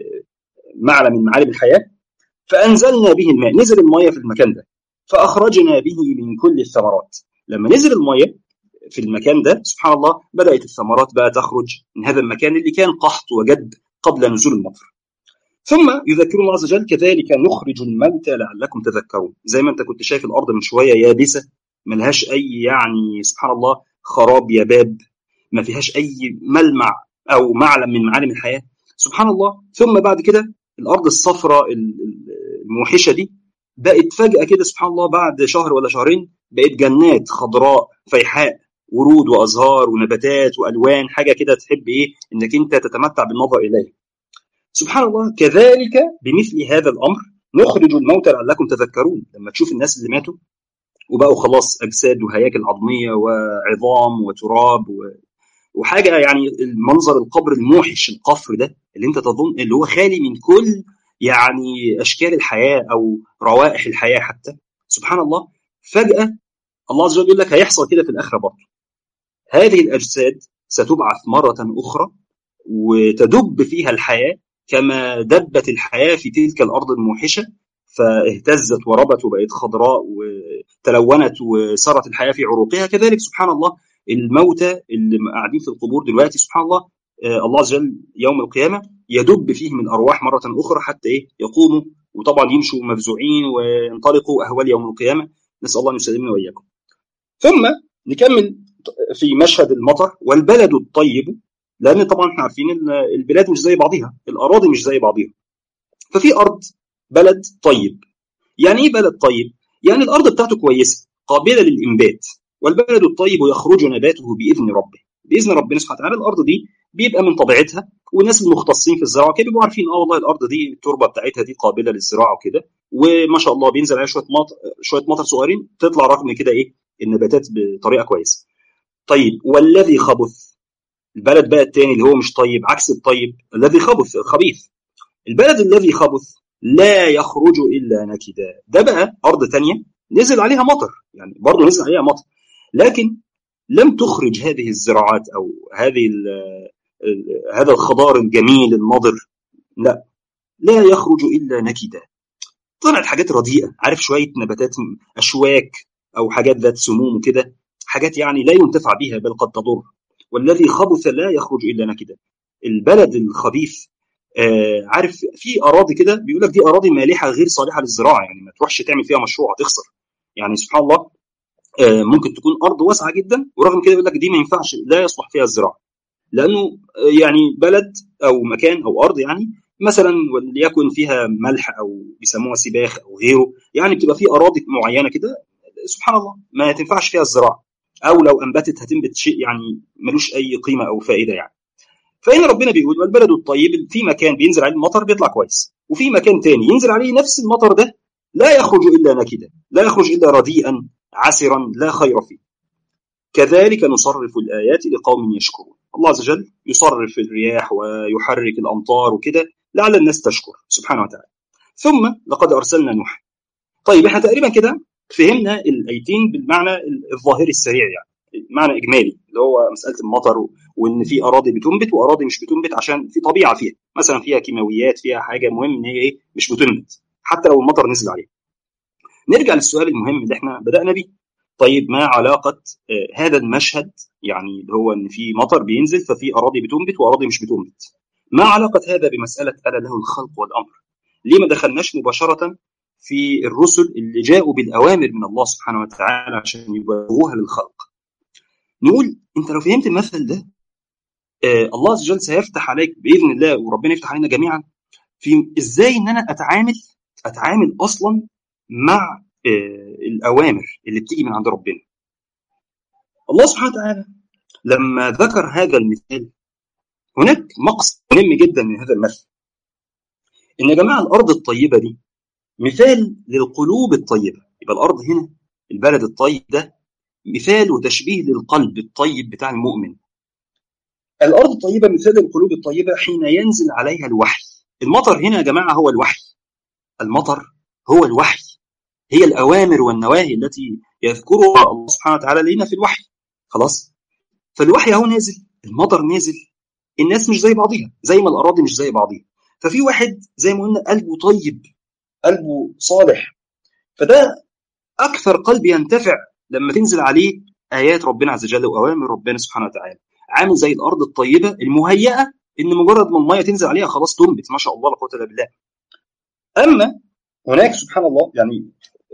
S1: معلم من معالم الحياه فانزلنا به الماء نزل الميه في المكان ده فاخرجنا به من كل الثمرات لما نزل الميه في المكان ده سبحان الله بدات الثمرات بقى تخرج من هذا المكان اللي كان قحط وجد قبل نزول المطر ثم يذكر الله عز وجل كذلك نخرج الموتى لعلكم تذكرون زي ما انت كنت شايف الارض من شويه يابسه ملهاش اي يعني سبحان الله خراب يباب ما فيهاش اي ملمع او معلم من معالم الحياه سبحان الله ثم بعد كده الارض الصفراء الموحشه دي بقت فجاه كده سبحان الله بعد شهر ولا شهرين بقت جنات خضراء فيحاء ورود وازهار ونباتات والوان حاجه كده تحب ايه انك انت تتمتع بالنظر اليها سبحان الله كذلك بمثل هذا الامر نخرج الموتى لعلكم تذكرون لما تشوف الناس اللي ماتوا وبقوا خلاص اجساد وهياكل عظميه وعظام وتراب و... وحاجه يعني المنظر القبر الموحش القفر ده اللي انت تظن اللي هو خالي من كل يعني اشكال الحياه او روائح الحياه حتى سبحان الله فجاه الله عز وجل يقول لك هيحصل كده في الاخره برضه هذه الاجساد ستبعث مره اخرى وتدب فيها الحياه كما دبت الحياه في تلك الارض الموحشه فاهتزت وربت وبقت خضراء وتلونت وسرت الحياه في عروقها كذلك سبحان الله الموتى اللي قاعدين في القبور دلوقتي سبحان الله الله عز وجل يوم القيامه يدب فيهم الارواح مره اخرى حتى ايه يقوموا وطبعا يمشوا مفزوعين وينطلقوا اهوال يوم القيامه نسال الله ان يسلمنا واياكم. ثم نكمل في مشهد المطر والبلد الطيب لان طبعا احنا عارفين البلاد مش زي بعضها، الاراضي مش زي بعضها. ففي ارض بلد طيب. يعني ايه بلد طيب؟ يعني الارض بتاعته كويسه قابله للانبات والبلد الطيب يخرج نباته باذن ربه. باذن ربنا سبحانه وتعالى الارض دي بيبقى من طبيعتها والناس المختصين في الزراعه كده بيبقوا عارفين اه والله الارض دي التربه بتاعتها دي قابله للزراعه وكده وما شاء الله بينزل عليها شويه مطر شويه مطر صغيرين تطلع رغم كده ايه النباتات بطريقه كويسه. طيب والذي خبث البلد بقى الثاني اللي هو مش طيب عكس الطيب الذي خبث خبيث البلد الذي خبث لا يخرج الا نكدا ده بقى ارض ثانيه نزل عليها مطر يعني برضه نزل عليها مطر لكن لم تخرج هذه الزراعات او هذه ال ال هذا الخضار الجميل النضر لا لا يخرج الا نكدا طلعت حاجات رديئه عارف شويه نباتات اشواك او حاجات ذات سموم كده حاجات يعني لا ينتفع بها بل قد تضر والذي خبث لا يخرج الا نكدا البلد الخبيث آه عارف في اراضي كده بيقول لك دي اراضي مالحه غير صالحه للزراعه يعني ما تروحش تعمل فيها مشروع هتخسر يعني سبحان الله آه ممكن تكون ارض واسعه جدا ورغم كده يقول لك دي ما ينفعش لا يصلح فيها الزراعه لانه يعني بلد او مكان او ارض يعني مثلا وليكن فيها ملح او بيسموها سباخ او غيره يعني بتبقى في اراضي معينه كده سبحان الله ما تنفعش فيها الزراعه او لو انبتت هتنبت شيء يعني ملوش اي قيمه او فائده يعني فان ربنا بيقول والبلد الطيب في مكان بينزل عليه المطر بيطلع كويس وفي مكان تاني ينزل عليه نفس المطر ده لا يخرج الا نكدا لا يخرج الا رديئا عسرا لا خير فيه كذلك نصرف الايات لقوم يشكرون الله عز وجل يصرف الرياح ويحرك الامطار وكده لعل الناس تشكر سبحانه وتعالى ثم لقد ارسلنا نوح طيب احنا تقريبا كده فهمنا الايتين بالمعنى الظاهري السريع يعني معنى اجمالي اللي هو مساله المطر وان في اراضي بتنبت واراضي مش بتنبت عشان في طبيعه فيها مثلا فيها كيماويات فيها حاجه مهم ان هي ايه مش بتنبت حتى لو المطر نزل عليها نرجع للسؤال المهم اللي احنا بدانا بيه طيب ما علاقه هذا المشهد يعني اللي هو ان في مطر بينزل ففي اراضي بتنبت واراضي مش بتنبت ما علاقه هذا بمساله الا له الخلق والامر ليه ما دخلناش مباشره في الرسل اللي جاءوا بالاوامر من الله سبحانه وتعالى عشان يبلغوها للخلق نقول انت لو فهمت المثل ده آه الله عز وجل سيفتح عليك باذن الله وربنا يفتح علينا جميعا في ازاي ان انا اتعامل اتعامل اصلا مع آه الاوامر اللي بتيجي من عند ربنا الله سبحانه وتعالى لما ذكر هذا المثال هناك مقصد مهم جدا من هذا المثل ان يا جماعه الارض الطيبه دي مثال للقلوب الطيبه يبقى الارض هنا البلد الطيب ده مثال وتشبيه للقلب الطيب بتاع المؤمن الارض الطيبه مثال للقلوب الطيبه حين ينزل عليها الوحي المطر هنا يا جماعه هو الوحي المطر هو الوحي هي الاوامر والنواهي التي يذكرها الله سبحانه وتعالى لنا في الوحي خلاص فالوحي اهو نازل المطر نازل الناس مش زي بعضيها زي ما الاراضي مش زي بعضيها ففي واحد زي ما قلنا قلبه طيب قلبه صالح فده اكثر قلب ينتفع لما تنزل عليه ايات ربنا عز وجل واوامر ربنا سبحانه وتعالى عامل زي الارض الطيبه المهيئه ان مجرد ما الميه تنزل عليها خلاص تنبت ما شاء الله لا قوه الا بالله اما هناك سبحان الله يعني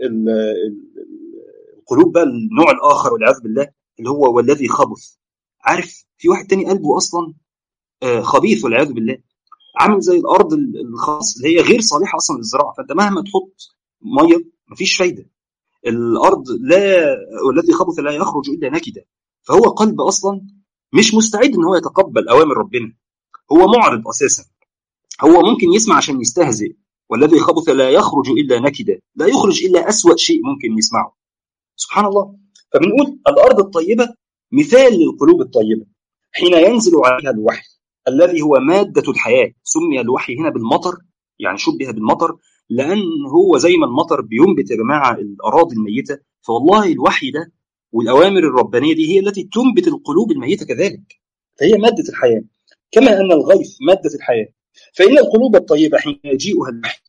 S1: القلوب بقى النوع الاخر والعياذ بالله اللي هو والذي خبث عارف في واحد تاني قلبه اصلا خبيث والعياذ بالله عامل زي الارض الخاص اللي هي غير صالحه اصلا للزراعه فانت مهما تحط ميه مفيش فايده الارض لا والذي خبث لا يخرج الا نكدا فهو قلب اصلا مش مستعد ان هو يتقبل اوامر ربنا هو معرض اساسا هو ممكن يسمع عشان يستهزئ والذي خبث لا يخرج الا نكدا لا يخرج الا اسوا شيء ممكن يسمعه سبحان الله فبنقول الارض الطيبه مثال للقلوب الطيبه حين ينزل عليها الوحي الذي هو ماده الحياه سمي الوحي هنا بالمطر يعني شبه بالمطر لان هو زي ما المطر بينبت يا جماعه الاراضي الميته فوالله الوحي ده والاوامر الربانيه دي هي التي تنبت القلوب الميته كذلك فهي ماده الحياه كما ان الغيث ماده الحياه فان القلوب الطيبه حين يجيئها الوحي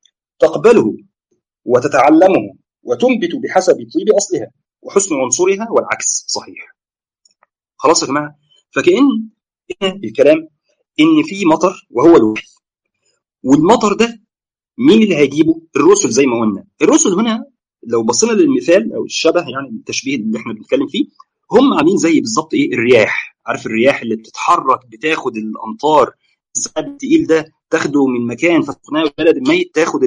S1: تقبله وتتعلمه وتنبت بحسب طيب اصلها وحسن عنصرها والعكس صحيح خلاص يا جماعه فكأن الكلام ان في مطر وهو الوحي والمطر ده مين اللي هيجيبه؟ الرسل زي ما قلنا الرسل هنا لو بصينا للمثال او الشبه يعني التشبيه اللي احنا بنتكلم فيه هم عاملين زي بالظبط ايه الرياح عارف الرياح اللي بتتحرك بتاخد الامطار السحاب التقيل ده تاخده من مكان فتقناه بلد ميت تاخد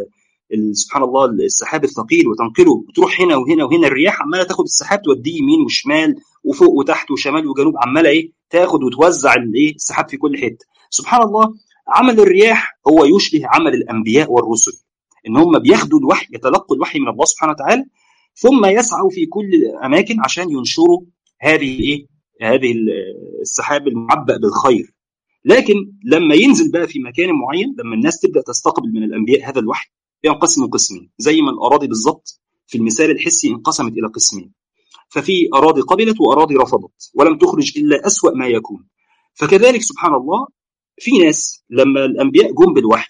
S1: سبحان الله السحاب الثقيل وتنقله وتروح هنا وهنا وهنا الرياح عماله تاخد السحاب توديه يمين وشمال وفوق وتحت وشمال وجنوب عماله ايه تاخد وتوزع الايه السحاب في كل حته سبحان الله عمل الرياح هو يشبه عمل الانبياء والرسل ان هم بياخدوا الوحي يتلقوا الوحي من الله سبحانه وتعالى ثم يسعوا في كل الاماكن عشان ينشروا هذه الايه هذه السحاب المعبأ بالخير لكن لما ينزل بقى في مكان معين لما الناس تبدا تستقبل من الانبياء هذا الوحي ينقسم قسمين زي ما الاراضي بالظبط في المثال الحسي انقسمت الى قسمين ففي اراضي قبلت واراضي رفضت ولم تخرج الا اسوا ما يكون فكذلك سبحان الله في ناس لما الانبياء جم بالوحي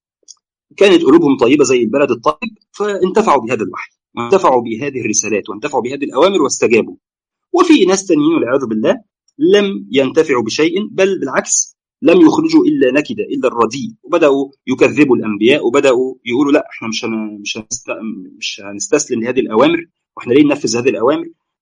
S1: كانت قلوبهم طيبه زي البلد الطيب فانتفعوا بهذا الوحي وانتفعوا بهذه الرسالات وانتفعوا بهذه الاوامر واستجابوا وفي ناس تانيين والعياذ بالله لم ينتفعوا بشيء بل بالعكس لم يخرجوا الا نكده الا الرديء وبداوا يكذبوا الانبياء وبداوا يقولوا لا احنا مش مش مش هنستسلم لهذه الاوامر واحنا ليه ننفذ هذه الاوامر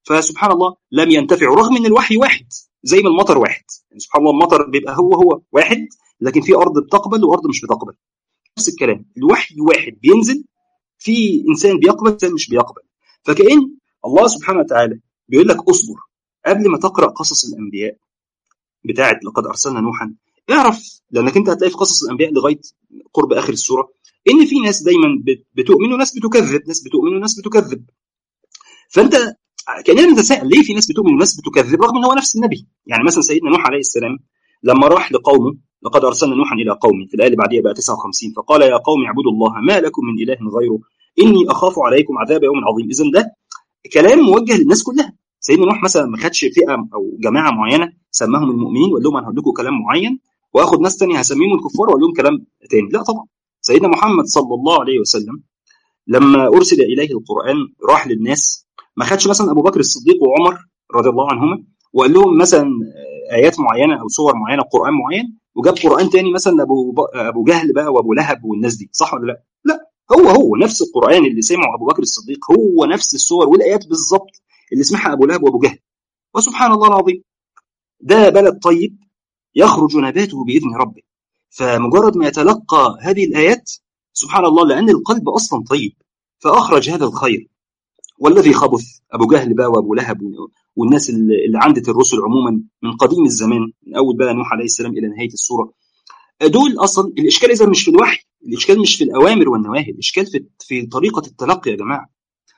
S1: فسبحان الله لم ينتفعوا رغم ان الوحي واحد زي ما المطر واحد يعني سبحان الله المطر بيبقى هو هو واحد لكن في ارض بتقبل وارض مش بتقبل نفس الكلام الوحي واحد بينزل في انسان بيقبل انسان مش بيقبل فكأن الله سبحانه وتعالى بيقول لك اصبر قبل ما تقرا قصص الانبياء بتاعت لقد ارسلنا نوحا اعرف لانك انت هتلاقي في قصص الانبياء لغايه قرب اخر السوره ان في ناس دايما بتؤمن وناس بتكذب ناس بتؤمن وناس بتكذب فانت كاننا نتساءل ليه في ناس بتؤمن وناس بتكذب رغم ان هو نفس النبي يعني مثلا سيدنا نوح عليه السلام لما راح لقومه لقد ارسلنا نوحا الى قومه في الايه اللي بعديها بقى 59 فقال يا قوم اعبدوا الله ما لكم من اله غيره اني اخاف عليكم عذاب يوم عظيم اذا ده كلام موجه للناس كلها سيدنا نوح مثلا ما خدش فئه او جماعه معينه سماهم المؤمنين وقال لهم انا هقول لكم كلام معين واخد ناس ثانيه هسميهم الكفار واقول لهم كلام ثاني لا طبعا سيدنا محمد صلى الله عليه وسلم لما ارسل اليه القران راح للناس ما خدش مثلا ابو بكر الصديق وعمر رضي الله عنهما وقال لهم مثلا ايات معينه او سور معينه قران معين وجاب قران تاني مثلا ابو ابو جهل بقى وابو لهب والناس دي صح ولا لا؟ لا هو هو نفس القران اللي سمعه ابو بكر الصديق هو نفس السور والايات بالظبط اللي سمعها ابو لهب وابو جهل وسبحان الله العظيم ده بلد طيب يخرج نباته باذن ربه فمجرد ما يتلقى هذه الايات سبحان الله لان القلب اصلا طيب فاخرج هذا الخير والذي خبث ابو جهل بقى وابو لهب والناس اللي عندت الرسل عموما من قديم الزمان من اول بقى نوح عليه السلام الى نهايه السوره دول اصلا الاشكال اذا مش في الوحي الاشكال مش في الاوامر والنواهي الاشكال في في طريقه التلقي يا جماعه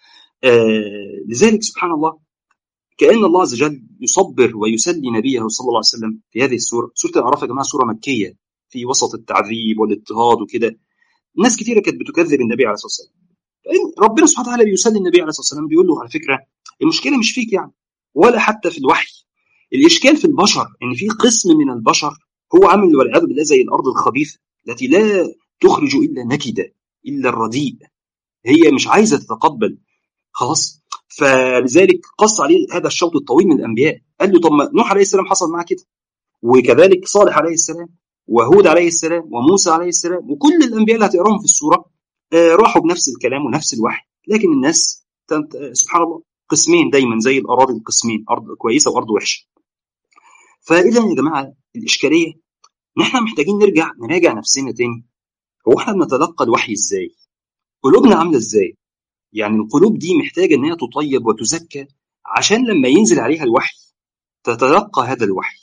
S1: آه لذلك سبحان الله كان الله عز وجل يصبر ويسلي نبيه صلى الله عليه وسلم في هذه السوره سوره الاعراف يا جماعه سوره مكيه في وسط التعذيب والاضطهاد وكده ناس كثيره كانت بتكذب النبي عليه الصلاه والسلام ربنا سبحانه وتعالى بيسلي النبي عليه الصلاه والسلام بيقول له على فكره المشكله مش فيك يعني ولا حتى في الوحي الاشكال في البشر ان في قسم من البشر هو عامل والعياذ بالله زي الارض الخبيثه التي لا تخرج الا نكده الا الرديء هي مش عايزه تتقبل خلاص فلذلك قص عليه هذا الشوط الطويل من الانبياء قال له طب ما نوح عليه السلام حصل معاه كده وكذلك صالح عليه السلام وهود عليه السلام وموسى عليه السلام وكل الانبياء اللي هتقراهم في السوره راحوا بنفس الكلام ونفس الوحي لكن الناس سبحان الله قسمين دايما زي الاراضي القسمين ارض كويسه وارض وحشه فاذا يا جماعه الاشكاليه ان احنا محتاجين نرجع نراجع نفسنا تاني هو احنا بنتلقى الوحي ازاي قلوبنا عامله ازاي يعني القلوب دي محتاجه ان هي تطيب وتزكى عشان لما ينزل عليها الوحي تتلقى هذا الوحي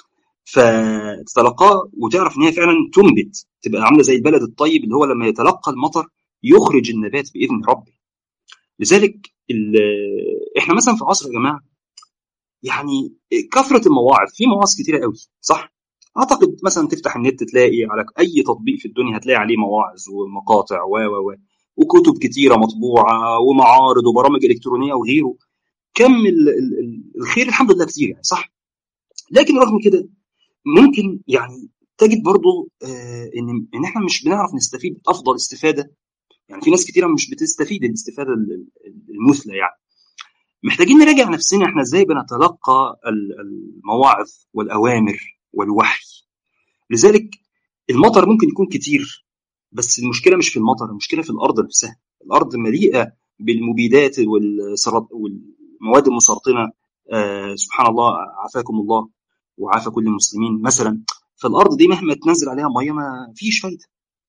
S1: فتتلقاه وتعرف ان هي فعلا تنبت تبقى عامله زي البلد الطيب اللي هو لما يتلقى المطر يخرج النبات باذن ربه لذلك احنا مثلا في عصر يا جماعه يعني كثره المواعظ في مواعظ كتيره قوي صح اعتقد مثلا تفتح النت تلاقي على اي تطبيق في الدنيا هتلاقي عليه مواعظ ومقاطع و و و وكتب كتيره مطبوعه ومعارض وبرامج الكترونيه وغيره كم ال ال الخير الحمد لله كتير يعني صح لكن رغم كده ممكن يعني تجد برضو آه ان ان احنا مش بنعرف نستفيد افضل استفاده يعني في ناس كتيره مش بتستفيد الاستفاده المثلى يعني محتاجين نراجع نفسنا احنا ازاي بنتلقى المواعظ والاوامر والوحي لذلك المطر ممكن يكون كتير بس المشكله مش في المطر المشكله في الارض نفسها الارض مليئه بالمبيدات والمواد المسرطنه آه سبحان الله عافاكم الله وعافى كل المسلمين مثلا فالارض دي مهما تنزل عليها ميه ما فيش فايده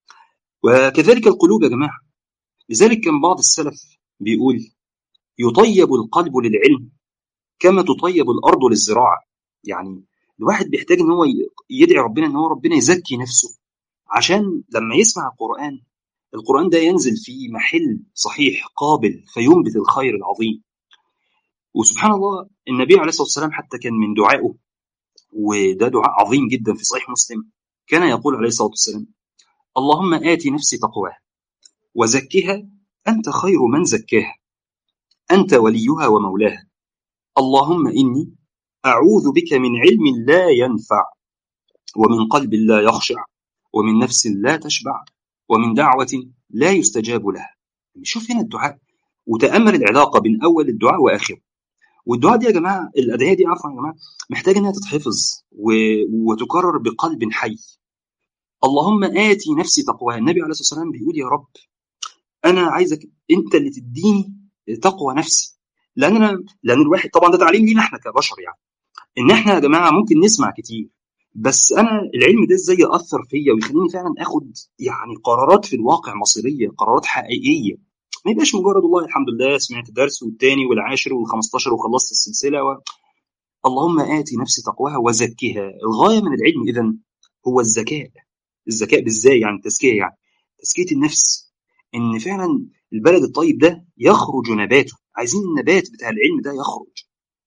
S1: وكذلك القلوب يا جماعه لذلك كان بعض السلف بيقول يطيب القلب للعلم كما تطيب الارض للزراعه يعني الواحد بيحتاج ان هو يدعي ربنا ان هو ربنا يزكي نفسه عشان لما يسمع القران القران ده ينزل في محل صحيح قابل فينبت الخير العظيم وسبحان الله النبي عليه الصلاه والسلام حتى كان من دعائه وده دعاء عظيم جدا في صحيح مسلم كان يقول عليه الصلاه والسلام اللهم آت نفسي تقواها وزكها أنت خير من زكاها أنت وليها ومولاها اللهم إني أعوذ بك من علم لا ينفع ومن قلب لا يخشع ومن نفس لا تشبع ومن دعوة لا يستجاب لها شوف هنا الدعاء وتأمل العلاقة بين أول الدعاء وآخره والدعاء دي يا جماعة الأدعية دي عفوا يا جماعة محتاجة إنها تتحفظ و... وتكرر بقلب حي اللهم آتي نفسي تقواها النبي عليه الصلاة والسلام بيقول يا رب أنا عايزك أنت اللي تديني تقوى نفسي لان انا لان الواحد طبعا ده تعليم لينا احنا كبشر يعني ان احنا يا جماعه ممكن نسمع كتير بس انا العلم ده ازاي ياثر فيا ويخليني فعلا اخد يعني قرارات في الواقع مصيريه قرارات حقيقيه ما يبقاش مجرد والله الحمد لله سمعت درس والتاني والعاشر والخمستاشر وخلصت السلسله و... اللهم آتي نفسي تقواها وزكها الغاية من العلم إذا هو الذكاء الذكاء بالزاي يعني التزكية يعني تزكية النفس إن فعلا البلد الطيب ده يخرج نباته عايزين النبات بتاع العلم ده يخرج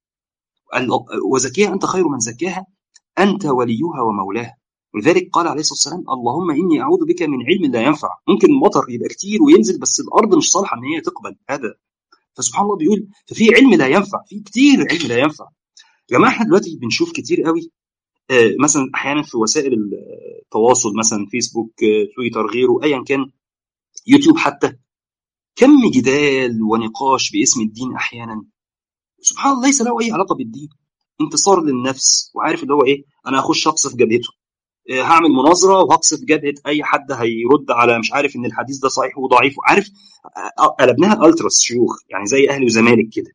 S1: وزكيها أنت خير من زكاها أنت وليها ومولاها ولذلك قال عليه الصلاة والسلام اللهم إني أعوذ بك من علم لا ينفع ممكن المطر يبقى كتير وينزل بس الأرض مش صالحة إن هي تقبل هذا فسبحان الله بيقول ففي علم لا ينفع في كتير علم لا ينفع يا جماعه احنا دلوقتي بنشوف كتير قوي آه مثلا احيانا في وسائل التواصل مثلا فيسبوك آه تويتر غيره ايا كان يوتيوب حتى كم جدال ونقاش باسم الدين احيانا سبحان الله ليس له اي علاقه بالدين انتصار للنفس وعارف اللي هو ايه انا هخش اقصف جبهته آه هعمل مناظره وهقصف جبهه اي حد هيرد على مش عارف ان الحديث ده صحيح وضعيف عارف قلبناها التراس شيوخ يعني زي اهلي وزمالك كده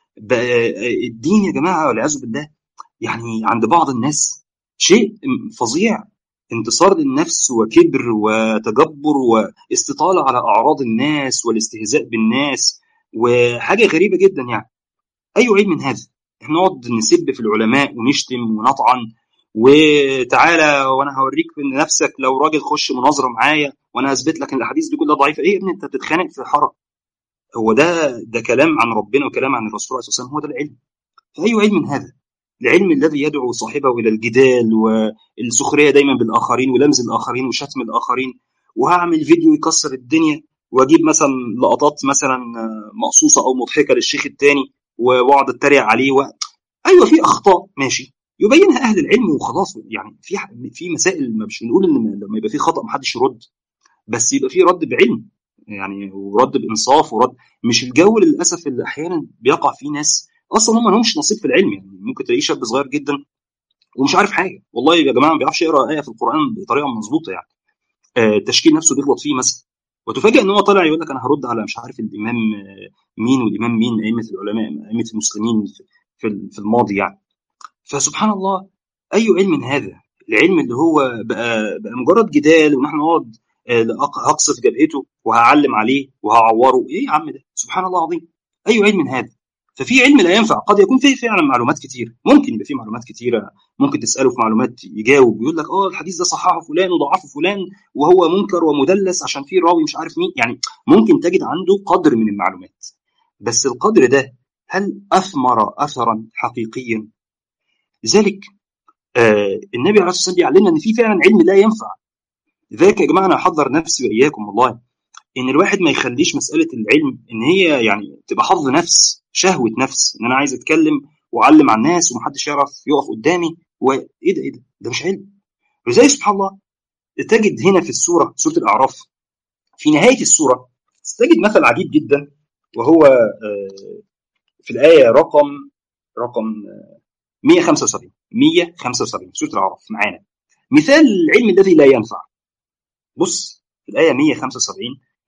S1: الدين يا جماعه والعياذ بالله يعني عند بعض الناس شيء فظيع انتصار للنفس وكبر وتجبر واستطاله على اعراض الناس والاستهزاء بالناس وحاجه غريبه جدا يعني اي عيب من هذا احنا نقعد نسب في العلماء ونشتم ونطعن وتعالى وانا هوريك ان نفسك لو راجل خش مناظره معايا وانا هثبت لك ان الاحاديث دي كلها ضعيفه ايه يا ابني انت بتتخانق في حرج هو ده ده كلام عن ربنا وكلام عن الرسول عليه الصلاه والسلام هو ده العلم فاي علم من هذا العلم الذي يدعو صاحبه الى الجدال والسخريه دايما بالاخرين ولمز الاخرين وشتم الاخرين وهعمل فيديو يكسر الدنيا واجيب مثلا لقطات مثلا مقصوصه او مضحكه للشيخ الثاني واقعد اتريق عليه و... ايوه في اخطاء ماشي يبينها اهل العلم وخلاص يعني في في مسائل مش بنقول ان لما يبقى في خطا محدش يرد بس يبقى في رد بعلم يعني ورد بانصاف ورد مش الجو للاسف اللي احيانا بيقع فيه ناس اصلا هم ما لهمش نصيب في العلم يعني ممكن تلاقيه شاب صغير جدا ومش عارف حاجه والله يا جماعه ما بيعرفش يقرا ايه في القران بطريقه مظبوطه يعني آه التشكيل نفسه بيغلط فيه مثلا وتفاجئ ان هو طالع يقول لك انا هرد على مش عارف الامام مين والامام مين ائمه العلماء ائمه المسلمين في في الماضي يعني فسبحان الله اي علم هذا العلم اللي هو بقى, بقى مجرد جدال وان احنا نقعد هقصف جبهته وهعلم عليه وهعوره ايه يا عم ده سبحان الله العظيم اي علم هذا ففي علم لا ينفع قد يكون فيه فعلا معلومات كتير ممكن يبقى فيه معلومات كتيره ممكن تساله في معلومات يجاوب ويقول لك اه الحديث ده صححه فلان وضعفه فلان وهو منكر ومدلس عشان فيه راوي مش عارف مين يعني ممكن تجد عنده قدر من المعلومات بس القدر ده هل اثمر اثرا حقيقيا لذلك آه النبي عليه الصلاه والسلام بيعلمنا ان في فعلا علم لا ينفع لذلك يا جماعه انا احذر نفسي واياكم والله ان الواحد ما يخليش مساله العلم ان هي يعني تبقى حظ نفس شهوه نفس ان انا عايز اتكلم واعلم على الناس ومحدش يعرف يقف قدامي وايه ده ايه ده ده مش علم ولذلك سبحان الله تجد هنا في السوره سوره الاعراف في نهايه السوره تجد مثل عجيب جدا وهو في الايه رقم رقم 175 175 سوره الاعراف معانا مثال العلم الذي لا ينفع بص في الآية 175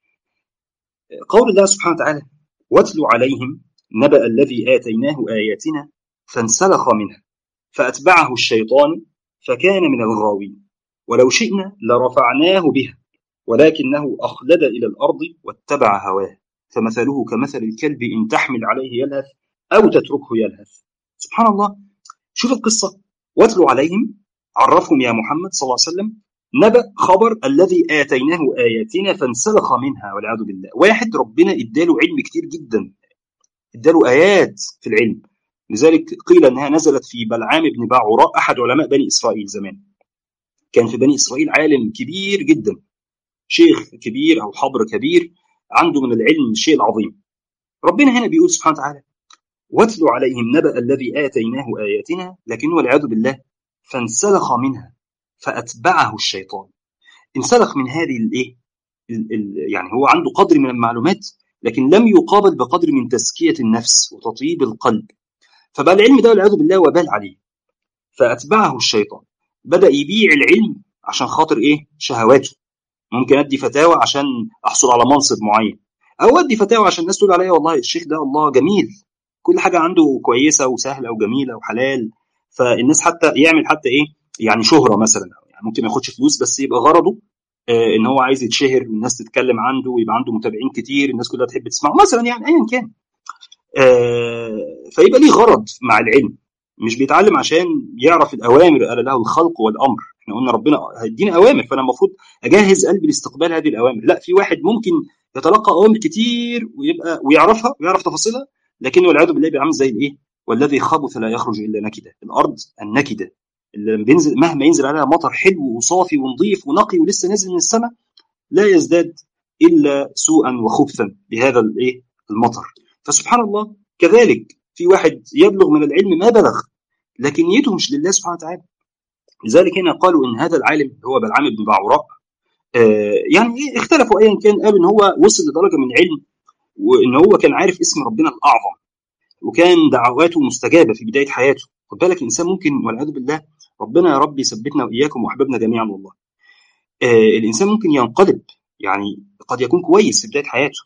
S1: قول الله سبحانه وتعالى واتل عليهم نبأ الذي آتيناه آياتنا فانسلخ منها فأتبعه الشيطان فكان من الغاوين ولو شئنا لرفعناه بها ولكنه أخلد إلى الأرض واتبع هواه فمثله كمثل الكلب إن تحمل عليه يلهث أو تتركه يلهث سبحان الله شوف القصة واتلوا عليهم عرفهم يا محمد صلى الله عليه وسلم نبأ خبر الذي آتيناه آياتنا فانسلخ منها والعياذ بالله واحد ربنا اداله علم كتير جدا اداله آيات في العلم لذلك قيل أنها نزلت في بلعام بن باعوراء أحد علماء بني إسرائيل زمان كان في بني إسرائيل عالم كبير جدا شيخ كبير أو حبر كبير عنده من العلم الشيء العظيم ربنا هنا بيقول سبحانه وتعالى واتلوا عليهم نبأ الذي آتيناه آياتنا لكنه والعياذ بالله فانسلخ منها فأتبعه الشيطان انسلخ من هذه الايه يعني هو عنده قدر من المعلومات لكن لم يقابل بقدر من تزكية النفس وتطيب القلب فبقى العلم ده والعياذ بالله وبال عليه فأتبعه الشيطان بدأ يبيع العلم عشان خاطر ايه شهواته ممكن ادي فتاوى عشان احصل على منصب معين او ادي فتاوى عشان الناس تقول عليا والله الشيخ ده الله جميل كل حاجه عنده كويسه وسهله وجميله وحلال فالناس حتى يعمل حتى ايه يعني شهره مثلا يعني ممكن ما ياخدش فلوس بس يبقى غرضه آه ان هو عايز يتشهر والناس تتكلم عنده ويبقى عنده متابعين كتير الناس كلها تحب تسمعه مثلا يعني ايا كان آه فيبقى ليه غرض مع العلم مش بيتعلم عشان يعرف الاوامر قال له الخلق والامر احنا قلنا ربنا هيديني اوامر فانا المفروض اجهز قلبي لاستقبال هذه الاوامر لا في واحد ممكن يتلقى اوامر كتير ويبقى ويعرفها ويعرف تفاصيلها لكنه والعياذ بالله بيبقى عامل زي الايه والذي خبث لا يخرج الا نكده الارض النكده اللي بينزل مهما ينزل عليها مطر حلو وصافي ونظيف ونقي ولسه نازل من السماء لا يزداد الا سوءا وخبثا بهذا الايه المطر فسبحان الله كذلك في واحد يبلغ من العلم ما بلغ لكن نيته مش لله سبحانه وتعالى لذلك هنا قالوا ان هذا العالم هو بلعام بن بعوراء آه يعني اختلفوا ايا كان قالوا ان هو وصل لدرجه من علم وان هو كان عارف اسم ربنا الاعظم وكان دعواته مستجابه في بدايه حياته خد بالك الانسان ممكن والعياذ بالله ربنا يا رب يثبتنا واياكم واحبابنا جميعا والله آه الانسان ممكن ينقلب يعني قد يكون كويس في بدايه حياته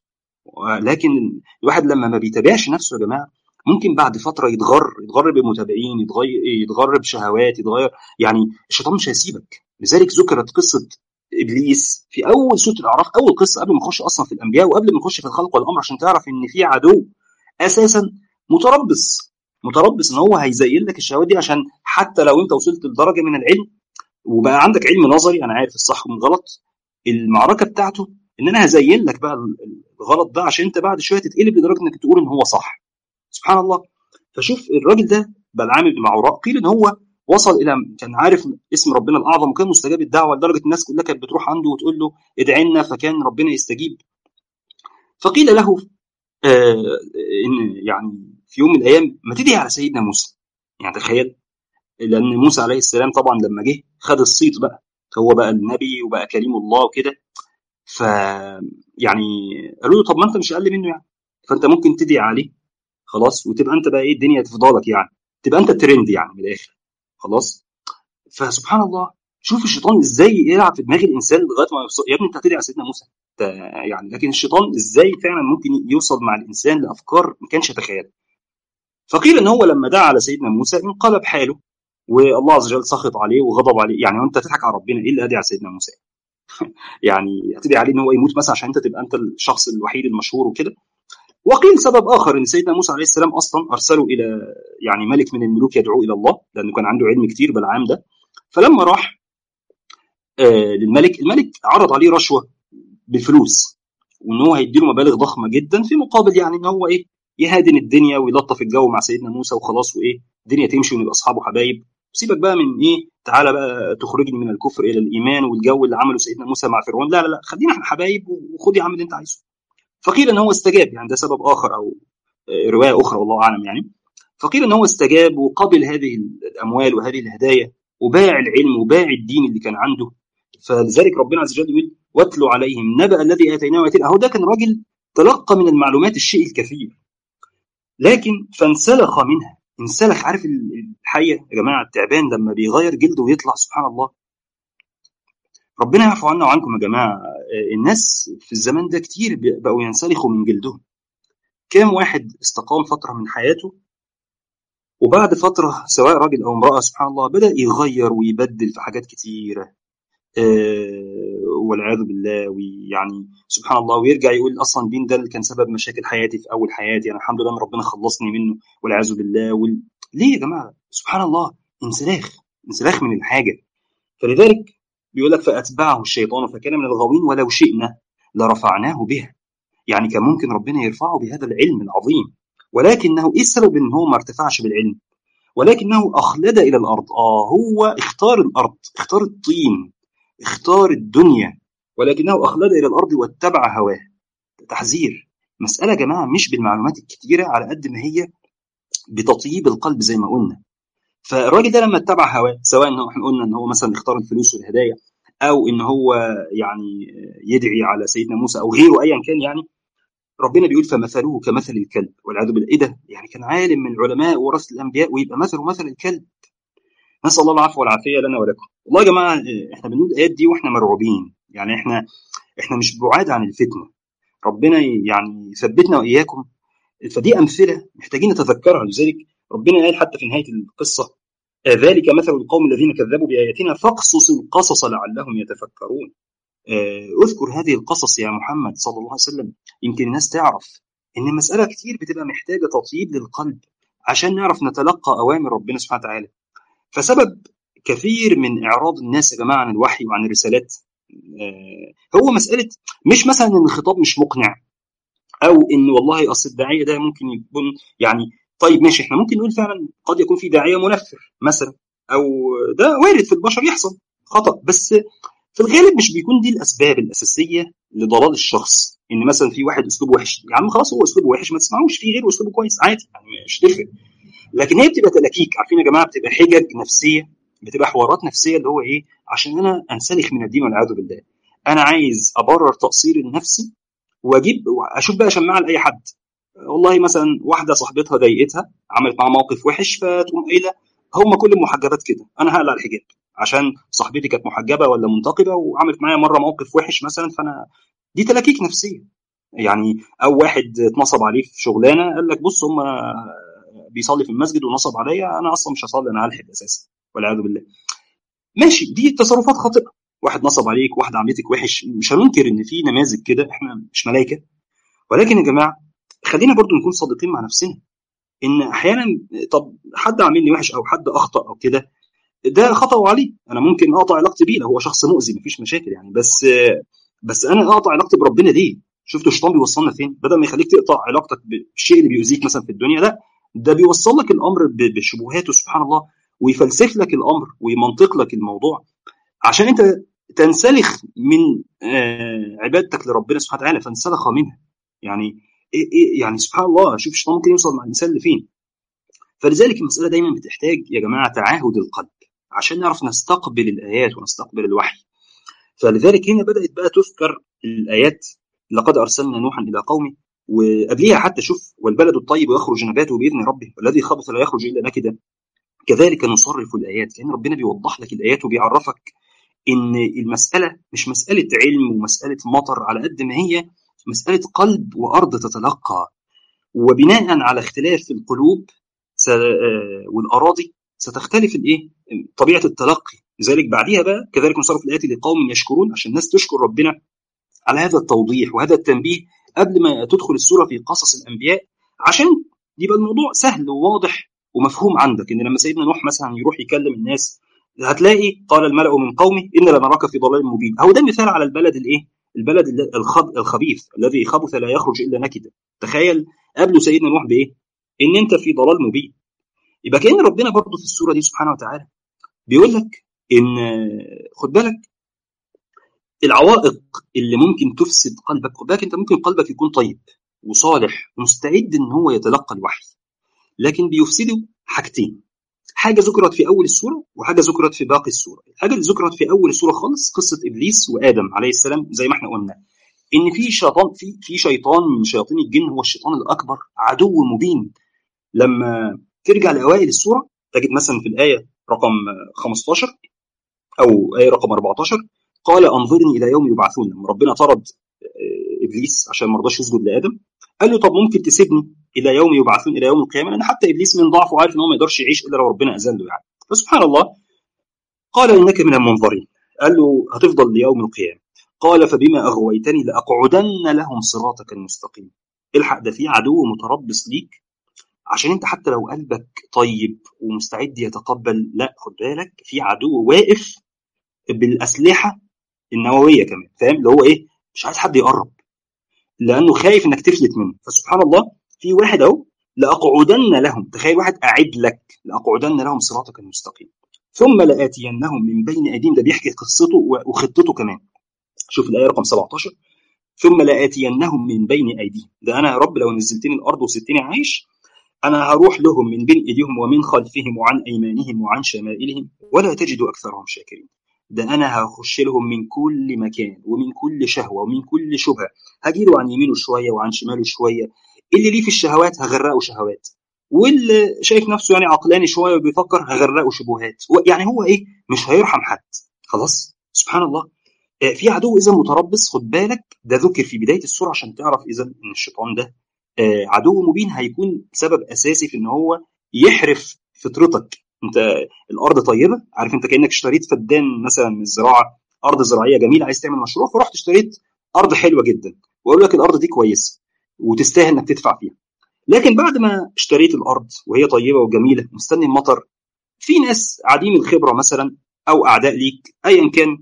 S1: لكن الواحد لما ما بيتابعش نفسه يا جماعه ممكن بعد فتره يتغر يتغر بمتابعين يتغير يتغر بشهوات يتغير يعني الشيطان مش هيسيبك لذلك ذكرت قصه ابليس في اول سوره الاعراف اول قصه قبل ما نخش اصلا في الانبياء وقبل ما نخش في الخلق والامر عشان تعرف ان في عدو اساسا متربص متربص ان هو هيزين لك الشهوات دي عشان حتى لو انت وصلت لدرجه من العلم وبقى عندك علم نظري انا عارف الصح من الغلط المعركه بتاعته ان انا هزين لك بقى الغلط ده عشان انت بعد شويه تتقلب لدرجه انك تقول ان هو صح سبحان الله فشوف الراجل ده بلعام بن معوراء قيل ان هو وصل الى كان عارف اسم ربنا الاعظم وكان مستجاب الدعوه لدرجه الناس كلها كانت بتروح عنده وتقول له ادعي لنا فكان ربنا يستجيب فقيل له آه ان يعني في يوم من الايام ما تدعي على سيدنا موسى يعني تخيل لان موسى عليه السلام طبعا لما جه خد الصيت بقى هو بقى النبي وبقى كريم الله وكده ف يعني قالوا له طب ما انت مش اقل منه يعني فانت ممكن تدعي عليه خلاص وتبقى انت بقى ايه الدنيا تفضلك يعني تبقى انت الترند يعني من الاخر خلاص فسبحان الله شوف الشيطان ازاي يلعب في دماغ الانسان لغايه ما يوصل يا ابني انت هتدعي على سيدنا موسى يعني لكن الشيطان ازاي فعلا ممكن يوصل مع الانسان لافكار ما كانش يتخيلها فقيل ان هو لما دعا على سيدنا موسى انقلب حاله والله عز وجل سخط عليه وغضب عليه يعني انت تضحك على ربنا ايه اللي ادعي على سيدنا موسى يعني هتدعي عليه ان هو يموت مثلا عشان انت تبقى انت الشخص الوحيد المشهور وكده وقيل سبب اخر ان سيدنا موسى عليه السلام اصلا ارسله الى يعني ملك من الملوك يدعو الى الله لانه كان عنده علم كتير بالعام ده فلما راح آه للملك الملك عرض عليه رشوه بالفلوس وان هو هيديله مبالغ ضخمه جدا في مقابل يعني ان هو ايه يهادن الدنيا ويلطف الجو مع سيدنا موسى وخلاص وايه الدنيا تمشي ونبقى اصحاب وحبايب سيبك بقى من ايه تعالى بقى تخرجني من الكفر الى الايمان والجو اللي عمله سيدنا موسى مع فرعون لا لا لا خلينا احنا حبايب وخد يا عم اللي انت عايزه فقيل ان هو استجاب يعني ده سبب اخر او روايه اخرى والله اعلم يعني فقيل ان هو استجاب وقبل هذه الاموال وهذه الهدايا وباع العلم وباع الدين اللي كان عنده فلذلك ربنا عز وجل يقول واتلوا عليهم نبأ الذي اتيناه واتينا اهو ده كان راجل تلقى من المعلومات الشيء الكثير لكن فانسلخ منها انسلخ عارف الحيه يا جماعه التعبان لما بيغير جلده ويطلع سبحان الله ربنا يعفو عنا وعنكم يا جماعه الناس في الزمان ده كتير بقوا ينسلخوا من جلدهم كام واحد استقام فتره من حياته وبعد فتره سواء راجل او امراه سبحان الله بدا يغير ويبدل في حاجات كتيره أه والعياذ بالله ويعني سبحان الله ويرجع يقول اصلا الدين ده اللي كان سبب مشاكل حياتي في اول حياتي انا الحمد لله ان ربنا خلصني منه والعياذ بالله وال... ليه يا جماعه سبحان الله انسلاخ انسلاخ من الحاجه فلذلك بيقول لك فاتبعه الشيطان فكان من الغاوين ولو شئنا لرفعناه بها يعني كان ممكن ربنا يرفعه بهذا العلم العظيم ولكنه ايه السبب ان هو ما ارتفعش بالعلم ولكنه اخلد الى الارض اه هو اختار الارض اختار الطين اختار الدنيا ولكنه اخلد الى الارض واتبع هواه تحذير مساله يا جماعه مش بالمعلومات الكتيره على قد ما هي بتطيب القلب زي ما قلنا فالراجل ده لما اتبع هواه سواء ان احنا قلنا ان هو مثلا اختار الفلوس والهدايا او ان هو يعني يدعي على سيدنا موسى او غيره ايا كان يعني ربنا بيقول فمثله كمثل الكلب والعياذ بالله ايه ده؟ يعني كان عالم من العلماء ورثه الانبياء ويبقى مثله مثل الكلب نسال الله العفو والعافيه لنا ولكم والله يا جماعه احنا بنقول الايات دي واحنا مرعوبين يعني احنا احنا مش بعاد عن الفتنه ربنا يعني يثبتنا واياكم فدي امثله محتاجين نتذكرها لذلك ربنا قال حتى في نهايه القصه ذلك مثل القوم الذين كذبوا باياتنا فاقصص القصص لعلهم يتفكرون اذكر هذه القصص يا محمد صلى الله عليه وسلم يمكن الناس تعرف ان المساله كتير بتبقى محتاجه تطيب للقلب عشان نعرف نتلقى اوامر ربنا سبحانه وتعالى فسبب كثير من اعراض الناس يا جماعه عن الوحي وعن الرسالات هو مساله مش مثلا ان الخطاب مش مقنع او ان والله اصل الداعيه ده ممكن يكون يعني طيب ماشي احنا ممكن نقول فعلا قد يكون في داعيه منفر مثلا او ده وارد في البشر يحصل خطا بس في الغالب مش بيكون دي الاسباب الاساسيه لضلال الشخص ان مثلا في واحد اسلوبه وحش يا عم خلاص هو اسلوبه وحش ما تسمعوش في غيره اسلوبه كويس عادي يعني مش تفرق لكن هي بتبقى تلاكيك عارفين يا جماعه بتبقى حجج نفسيه بتبقى حوارات نفسيه اللي هو ايه عشان انا انسلخ من الدين والعياذ بالله انا عايز ابرر تقصير النفسي واجيب اشوف بقى شماعه لاي حد والله مثلا واحده صاحبتها ضايقتها عملت معاها موقف وحش فتقوم قايله هم كل المحجبات كده انا هقلع الحجاب عشان صاحبتي كانت محجبه ولا منتقبه وعملت معايا مره موقف وحش مثلا فانا دي تلاكيك نفسيه يعني او واحد اتنصب عليه في شغلانه قال لك بص هم بيصلي في المسجد ونصب عليا انا اصلا مش هصلي انا هلحد اساسا والعياذ بالله ماشي دي تصرفات خاطئه واحد نصب عليك واحده عملتك وحش مش هننكر ان في نماذج كده احنا مش ملائكه ولكن يا جماعه خلينا برضو نكون صادقين مع نفسنا ان احيانا طب حد عاملني وحش او حد اخطا او كده ده خطا عليه انا ممكن اقطع علاقتي بيه لو هو شخص مؤذي مفيش مشاكل يعني بس بس انا اقطع علاقتي بربنا ليه شفتوا الشيطان بيوصلنا فين بدل ما يخليك تقطع علاقتك بالشيء اللي بيؤذيك مثلا في الدنيا لا ده بيوصل لك الامر بشبهاته سبحان الله ويفلسف لك الامر ويمنطق لك الموضوع عشان انت تنسلخ من عبادتك لربنا سبحانه وتعالى فانسلخ منها يعني إيه إيه يعني سبحان الله شوف الشيطان ممكن يوصل مع الانسان لفين فلذلك المساله دايما بتحتاج يا جماعه تعاهد القلب عشان نعرف نستقبل الايات ونستقبل الوحي فلذلك هنا بدات بقى تذكر الايات لقد ارسلنا نوحا الى قومه وقبليها حتى شوف والبلد الطيب يخرج نباته باذن ربه والذي خبث لا يخرج الا نكدا كذلك نصرف الايات كان ربنا بيوضح لك الايات وبيعرفك ان المساله مش مساله علم ومساله مطر على قد ما هي مساله قلب وارض تتلقى وبناء على اختلاف القلوب والاراضي ستختلف الايه طبيعه التلقي لذلك بعديها بقى كذلك نصرف الايات لقوم يشكرون عشان الناس تشكر ربنا على هذا التوضيح وهذا التنبيه قبل ما تدخل السوره في قصص الانبياء عشان يبقى الموضوع سهل وواضح ومفهوم عندك ان لما سيدنا نوح مثلا يروح يكلم الناس هتلاقي قال الملأ من قومه إن لنراك في ضلال مبين هو ده مثال على البلد الايه البلد الخب... الخبيث الذي خبث لا يخرج الا نكدا تخيل قبله سيدنا نوح بايه ان انت في ضلال مبين يبقى كان ربنا برضه في السوره دي سبحانه وتعالى بيقول لك ان خد بالك العوائق اللي ممكن تفسد قلبك خد بالك انت ممكن قلبك يكون طيب وصالح ومستعد ان هو يتلقى الوحي لكن بيفسده حاجتين حاجه ذكرت في اول السوره وحاجه ذكرت في باقي السوره الحاجه اللي ذكرت في اول السوره خالص قصه ابليس وادم عليه السلام زي ما احنا قلنا ان في شيطان في في شيطان من شياطين الجن هو الشيطان الاكبر عدو مبين لما ترجع لاوائل السوره تجد مثلا في الايه رقم 15 او ايه رقم 14 قال انظرني الى يوم يبعثون لما ربنا طرد ابليس عشان ما رضاش يسجد لادم قال له طب ممكن تسيبني الى يوم يبعثون الى يوم القيامه لان حتى ابليس من ضعفه عارف ان هو ما يقدرش يعيش الا لو ربنا اذن له يعني فسبحان الله قال انك من المنظرين قال له هتفضل ليوم القيامه قال فبما اغويتني لاقعدن لهم صراطك المستقيم الحق ده في عدو متربص ليك عشان انت حتى لو قلبك طيب ومستعد يتقبل لا خد بالك في عدو واقف بالاسلحه النوويه كمان فاهم اللي هو ايه مش عايز حد يقرب لانه خايف انك تفلت منه فسبحان الله في واحد اهو لاقعدن لهم تخيل واحد قاعد لك لاقعدن لهم صراطك المستقيم ثم لاتينهم من بين ايديهم ده بيحكي قصته وخطته كمان شوف الايه رقم 17 ثم لاتينهم من بين ايديهم ده انا يا رب لو نزلتني الارض وسبتني عايش انا هروح لهم من بين ايديهم ومن خلفهم وعن ايمانهم وعن شمائلهم ولا تجد اكثرهم شاكرين ده انا هخش لهم من كل مكان ومن كل شهوه ومن كل شبهه هجي له عن يمينه شويه وعن شماله شويه اللي ليه في الشهوات هغرقه شهوات واللي شايف نفسه يعني عقلاني شويه وبيفكر هغرقه شبهات يعني هو ايه مش هيرحم حد خلاص سبحان الله في عدو اذا متربص خد بالك ده ذكر في بدايه السوره عشان تعرف اذا ان الشيطان ده آه، عدو مبين هيكون سبب اساسي في ان هو يحرف فطرتك انت الارض طيبه عارف انت كانك اشتريت فدان مثلا من الزراعه ارض زراعيه جميله عايز تعمل مشروع فرحت اشتريت ارض حلوه جدا وقالوا لك الارض دي كويسه وتستاهل انك تدفع فيها لكن بعد ما اشتريت الارض وهي طيبه وجميله مستني المطر في ناس عديم الخبره مثلا او اعداء ليك ايا كان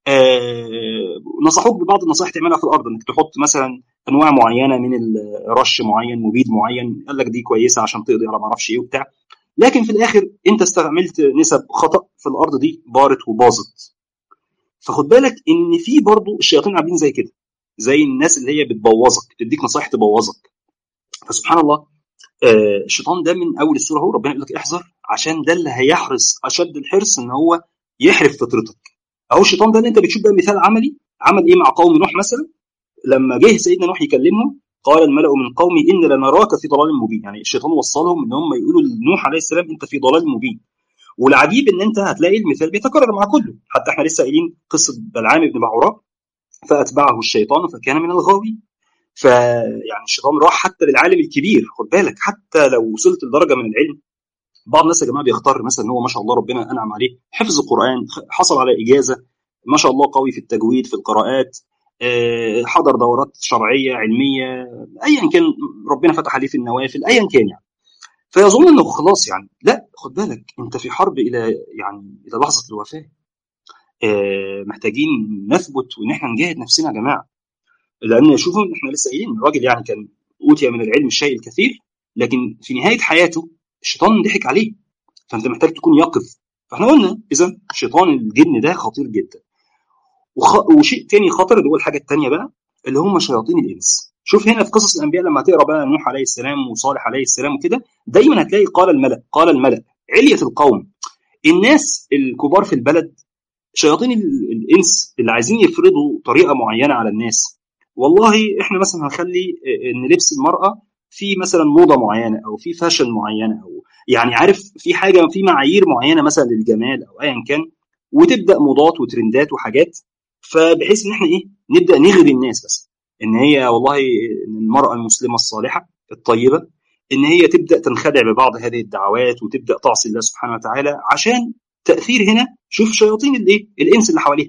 S1: آه نصحوك ببعض النصائح تعملها في الارض انك تحط مثلا انواع معينه من الرش معين مبيد معين قال لك دي كويسه عشان تقضي على ما اعرفش ايه وبتاع لكن في الاخر انت استعملت نسب خطا في الارض دي بارت وباظت فخد بالك ان في برضه الشياطين عاملين زي كده زي الناس اللي هي بتبوظك تديك نصائح تبوظك فسبحان الله آه الشيطان ده من اول السوره هو ربنا يقول لك احذر عشان ده اللي هيحرص اشد الحرص ان هو يحرف فطرتك اهو الشيطان ده اللي انت بتشوف بقى مثال عملي عمل ايه مع قوم نوح مثلا لما جه سيدنا نوح يكلمهم قال الملأ من قومي إن لنراك في ضلال مبين يعني الشيطان وصلهم إن هم يقولوا لنوح عليه السلام أنت في ضلال مبين والعجيب إن أنت هتلاقي المثال بيتكرر مع كله حتى إحنا لسه قايلين قصة بلعام بن بعوراء فأتبعه الشيطان فكان من الغاوين فيعني الشيطان راح حتى للعالم الكبير خد بالك حتى لو وصلت لدرجة من العلم بعض الناس يا جماعه بيختار مثلا هو ما شاء الله ربنا انعم عليه حفظ القران حصل على اجازه ما شاء الله قوي في التجويد في القراءات حضر دورات شرعيه علميه ايا كان ربنا فتح عليه في النوافل ايا كان يعني فيظن انه خلاص يعني لا خد بالك انت في حرب الى يعني الى لحظه الوفاه محتاجين نثبت وان احنا نجاهد نفسنا يا جماعه لان شوفوا احنا لسه قايلين الراجل يعني كان اوتي من العلم الشيء الكثير لكن في نهايه حياته الشيطان ضحك عليه فانت محتاج تكون يقظ فاحنا قلنا اذا شيطان الجن ده خطير جدا وخ... وشيء تاني خطر اللي هو الحاجه الثانيه بقى اللي هم شياطين الانس شوف هنا في قصص الانبياء لما تقرا بقى نوح عليه السلام وصالح عليه السلام وكده دايما هتلاقي قال الملا قال الملا عليه القوم الناس الكبار في البلد شياطين الانس اللي عايزين يفرضوا طريقه معينه على الناس والله احنا مثلا هنخلي ان لبس المراه في مثلا موضه معينه او في فاشن معينه او يعني عارف في حاجه في معايير معينه مثلا للجمال او ايا كان وتبدا موضات وترندات وحاجات فبحيث ان احنا ايه نبدا نغري الناس بس ان هي والله ان المراه المسلمه الصالحه الطيبه ان هي تبدا تنخدع ببعض هذه الدعوات وتبدا تعصي الله سبحانه وتعالى عشان تاثير هنا شوف شياطين الايه الانس اللي حواليها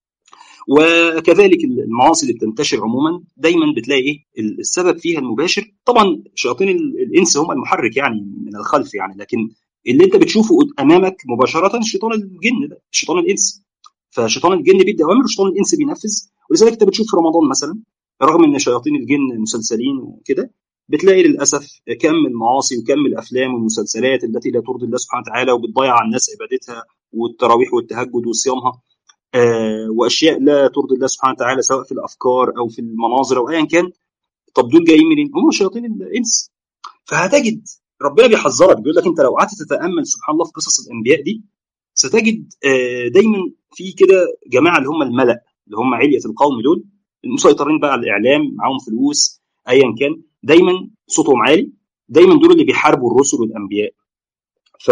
S1: وكذلك المعاصي اللي بتنتشر عموما دايما بتلاقي ايه السبب فيها المباشر طبعا شياطين الانس هم المحرك يعني من الخلف يعني لكن اللي انت بتشوفه امامك مباشره شيطان الجن ده شيطان الانس فشيطان الجن بيدي اوامر وشيطان الانس بينفذ ولذلك انت بتشوف في رمضان مثلا رغم ان شياطين الجن مسلسلين وكده بتلاقي للاسف كم المعاصي وكم الافلام والمسلسلات التي لا ترضي الله سبحانه وتعالى وبتضيع على الناس عبادتها والتراويح والتهجد وصيامها آه واشياء لا ترضي الله سبحانه وتعالى سواء في الافكار او في المناظر او ايا كان طب دول جايين منين؟ هم شياطين الانس فهتجد ربنا بيحذرك بيقول لك انت لو قعدت تتامل سبحان الله في قصص الانبياء دي ستجد آه دايما في كده جماعه اللي هم الملا اللي هم عليه القوم دول المسيطرين بقى على الاعلام معاهم فلوس ايا كان دايما صوتهم عالي دايما دول اللي بيحاربوا الرسل والانبياء ف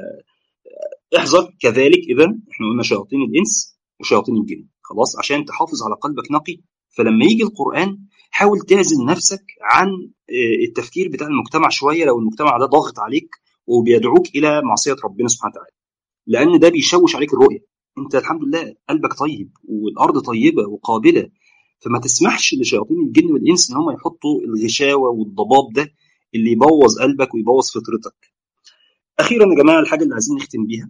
S1: احذر كذلك اذا احنا قلنا شياطين الانس وشياطين الجن خلاص عشان تحافظ على قلبك نقي فلما يجي القران حاول تعزل نفسك عن التفكير بتاع المجتمع شويه لو المجتمع ده ضاغط عليك وبيدعوك الى معصيه ربنا سبحانه وتعالى لان ده بيشوش عليك الرؤيه انت الحمد لله قلبك طيب والارض طيبه وقابله فما تسمحش لشياطين الجن والانس ان هم يحطوا الغشاوه والضباب ده اللي يبوظ قلبك ويبوظ فطرتك. اخيرا يا جماعه الحاجه اللي عايزين نختم بيها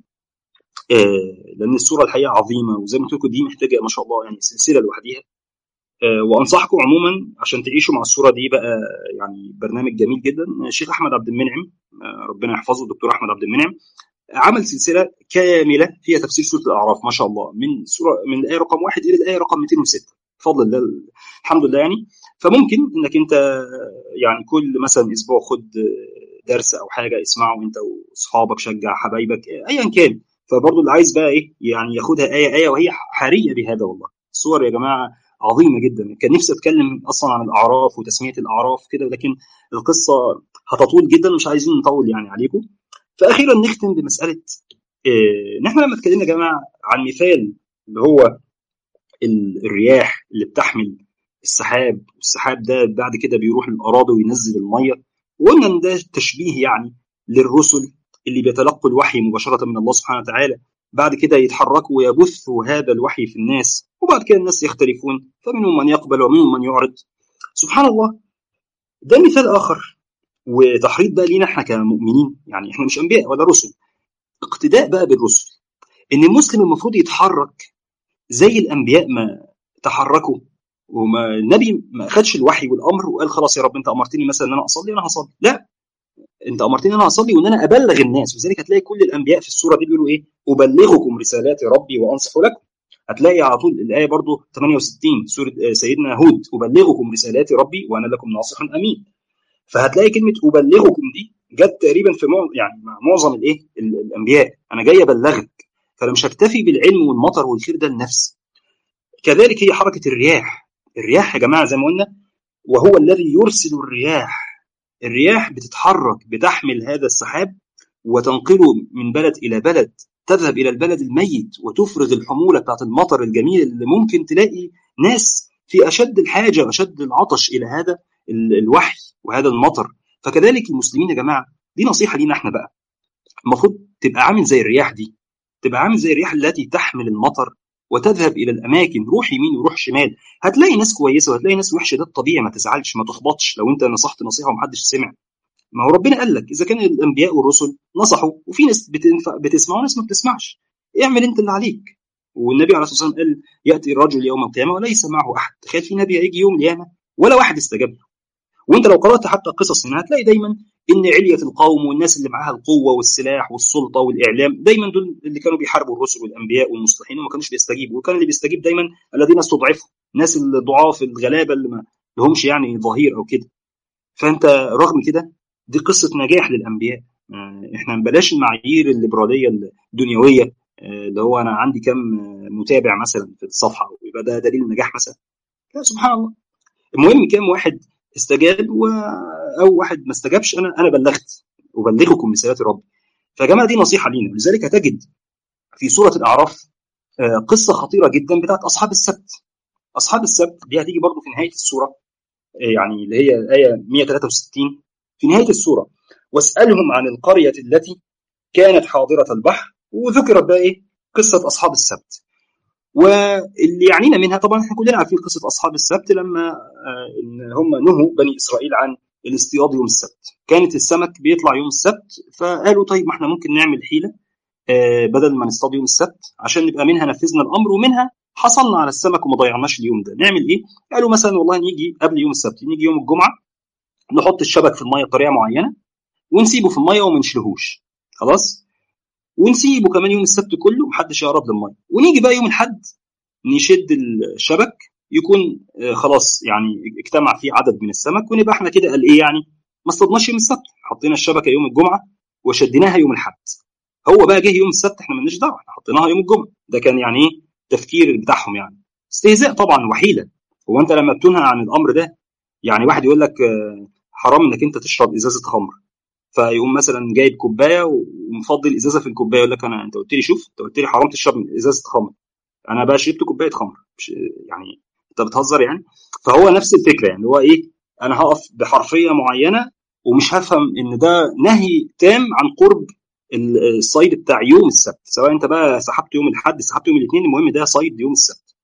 S1: آه لان الصوره الحقيقه عظيمه وزي ما قلت لكم دي محتاجه ما شاء الله يعني سلسله لوحديها آه وانصحكم عموما عشان تعيشوا مع الصوره دي بقى يعني برنامج جميل جدا الشيخ احمد عبد المنعم آه ربنا يحفظه الدكتور احمد عبد المنعم عمل سلسله كامله فيها تفسير سوره الاعراف ما شاء الله من سوره من الايه رقم واحد الى الايه رقم 206 بفضل الله الحمد لله يعني فممكن انك انت يعني كل مثلا اسبوع خد درس او حاجه اسمعه انت واصحابك شجع حبايبك ايا كان فبرضه اللي عايز بقى ايه يعني ياخدها ايه ايه وهي حريه بهذا والله الصور يا جماعه عظيمه جدا كان نفسي اتكلم اصلا عن الاعراف وتسميه الاعراف كده لكن القصه هتطول جدا مش عايزين نطول يعني عليكم فاخيرا نختم بمساله إيه ان احنا لما اتكلمنا يا جماعه عن مثال اللي هو الرياح اللي بتحمل السحاب والسحاب ده بعد كده بيروح للاراضي وينزل الميه وقلنا ان ده تشبيه يعني للرسل اللي بيتلقوا الوحي مباشره من الله سبحانه وتعالى بعد كده يتحركوا ويبثوا هذا الوحي في الناس وبعد كده الناس يختلفون فمنهم من يقبل ومنهم من يعرض سبحان الله ده مثال اخر وتحريض ده لينا احنا كمؤمنين يعني احنا مش انبياء ولا رسل اقتداء بقى بالرسل ان المسلم المفروض يتحرك زي الانبياء ما تحركوا وما النبي ما اخدش الوحي والامر وقال خلاص يا رب انت امرتني مثلا ان انا اصلي انا هصلي لا انت امرتني ان انا اصلي وان انا ابلغ الناس ولذلك هتلاقي كل الانبياء في السوره دي بيقولوا ايه ابلغكم رسالات ربي وانصح لكم هتلاقي على طول الايه برضو 68 سوره سيدنا هود ابلغكم رسالات ربي وانا لكم ناصح امين فهتلاقي كلمه ابلغكم دي جت تقريبا في معظم يعني مع معظم الايه الانبياء انا جاي ابلغك فانا مش هكتفي بالعلم والمطر والخير ده لنفسي كذلك هي حركه الرياح الرياح يا جماعه زي ما قلنا وهو الذي يرسل الرياح الرياح بتتحرك بتحمل هذا السحاب وتنقله من بلد الى بلد تذهب الى البلد الميت وتفرغ الحموله بتاعت المطر الجميل اللي ممكن تلاقي ناس في اشد الحاجه واشد العطش الى هذا الوحي وهذا المطر فكذلك المسلمين يا جماعه دي نصيحه لينا احنا بقى المفروض تبقى عامل زي الرياح دي تبقى عامل زي الرياح التي تحمل المطر وتذهب الى الاماكن روح يمين وروح شمال هتلاقي ناس كويسه وهتلاقي ناس وحشه ده الطبيعي ما تزعلش ما تحبطش لو انت نصحت نصيحه ومحدش سمع ما هو ربنا قال لك اذا كان الانبياء والرسل نصحوا وفي ناس بتنفع بتسمع وناس ما بتسمعش اعمل انت اللي عليك والنبي عليه الصلاه والسلام قال ياتي الرجل يوم القيامه وليس معه احد تخيل في نبي هيجي يوم القيامه ولا واحد استجاب له وانت لو قرات حتى قصص هنا هتلاقي دايما ان عليه القوم والناس اللي معاها القوه والسلاح والسلطه والاعلام دايما دول اللي كانوا بيحاربوا الرسل والانبياء والمصلحين وما كانوش بيستجيبوا وكان اللي بيستجيب دايما الذين استضعفوا الناس الضعاف الغلابه اللي ما لهمش يعني ظهير او كده فانت رغم كده دي قصه نجاح للانبياء احنا بلاش المعايير الليبراليه الدنيويه اللي هو انا عندي كم متابع مثلا في الصفحه ويبقى ده دليل النجاح مثلا لا سبحان الله المهم كام واحد استجاب و... او واحد ما استجابش انا انا بلغت ابلغكم رسالات ربي فيا جماعه دي نصيحه لينا لذلك هتجد في سوره الاعراف قصه خطيره جدا بتاعت اصحاب السبت اصحاب السبت دي هتيجي برضو في نهايه السوره يعني اللي هي ايه 163 في نهايه السوره واسالهم عن القريه التي كانت حاضره البحر وذكرت بقى ايه قصه اصحاب السبت واللي يعنينا منها طبعا احنا كلنا عارفين قصه اصحاب السبت لما ان هم نهوا بني اسرائيل عن الاصطياد يوم السبت كانت السمك بيطلع يوم السبت فقالوا طيب ما احنا ممكن نعمل حيله بدل ما نصطاد يوم السبت عشان نبقى منها نفذنا الامر ومنها حصلنا على السمك وما ضيعناش اليوم ده نعمل ايه قالوا مثلا والله نيجي قبل يوم السبت نيجي يوم الجمعه نحط الشبك في الميه بطريقه معينه ونسيبه في الميه وما نشلهوش خلاص ونسيبه كمان يوم السبت كله محدش يقرب للميه ونيجي بقى يوم الاحد نشد الشبك يكون خلاص يعني اجتمع فيه عدد من السمك ونبقى احنا كده قال ايه يعني ما اصطدناش يوم السبت حطينا الشبكه يوم الجمعه وشديناها يوم الاحد هو بقى جه يوم السبت احنا مالناش دعوه احنا حطيناها يوم الجمعه ده كان يعني ايه التفكير بتاعهم يعني استهزاء طبعا وحيله هو انت لما بتنهى عن الامر ده يعني واحد يقول لك حرام انك انت تشرب ازازه خمر فيقوم مثلا جايب كوبايه ومفضل ازازه في الكوبايه يقول لك انا انت قلت لي شوف انت قلت لي حرام تشرب ازازه خمر انا بقى شربت كوبايه خمر يعني انت بتهزر يعني فهو نفس الفكره يعني هو ايه انا هقف بحرفيه معينه ومش هفهم ان ده نهي تام عن قرب الصيد بتاع يوم السبت سواء انت بقى سحبت يوم الاحد سحبت يوم الاثنين المهم ده صيد يوم السبت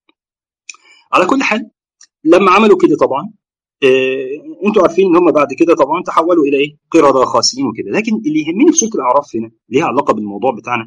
S1: على كل حال لما عملوا كده طبعا إيه انتوا عارفين ان هم بعد كده طبعا تحولوا الى ايه قرده خاسئين وكده لكن اللي يهمني في سوره الاعراف هنا ليها علاقه بالموضوع بتاعنا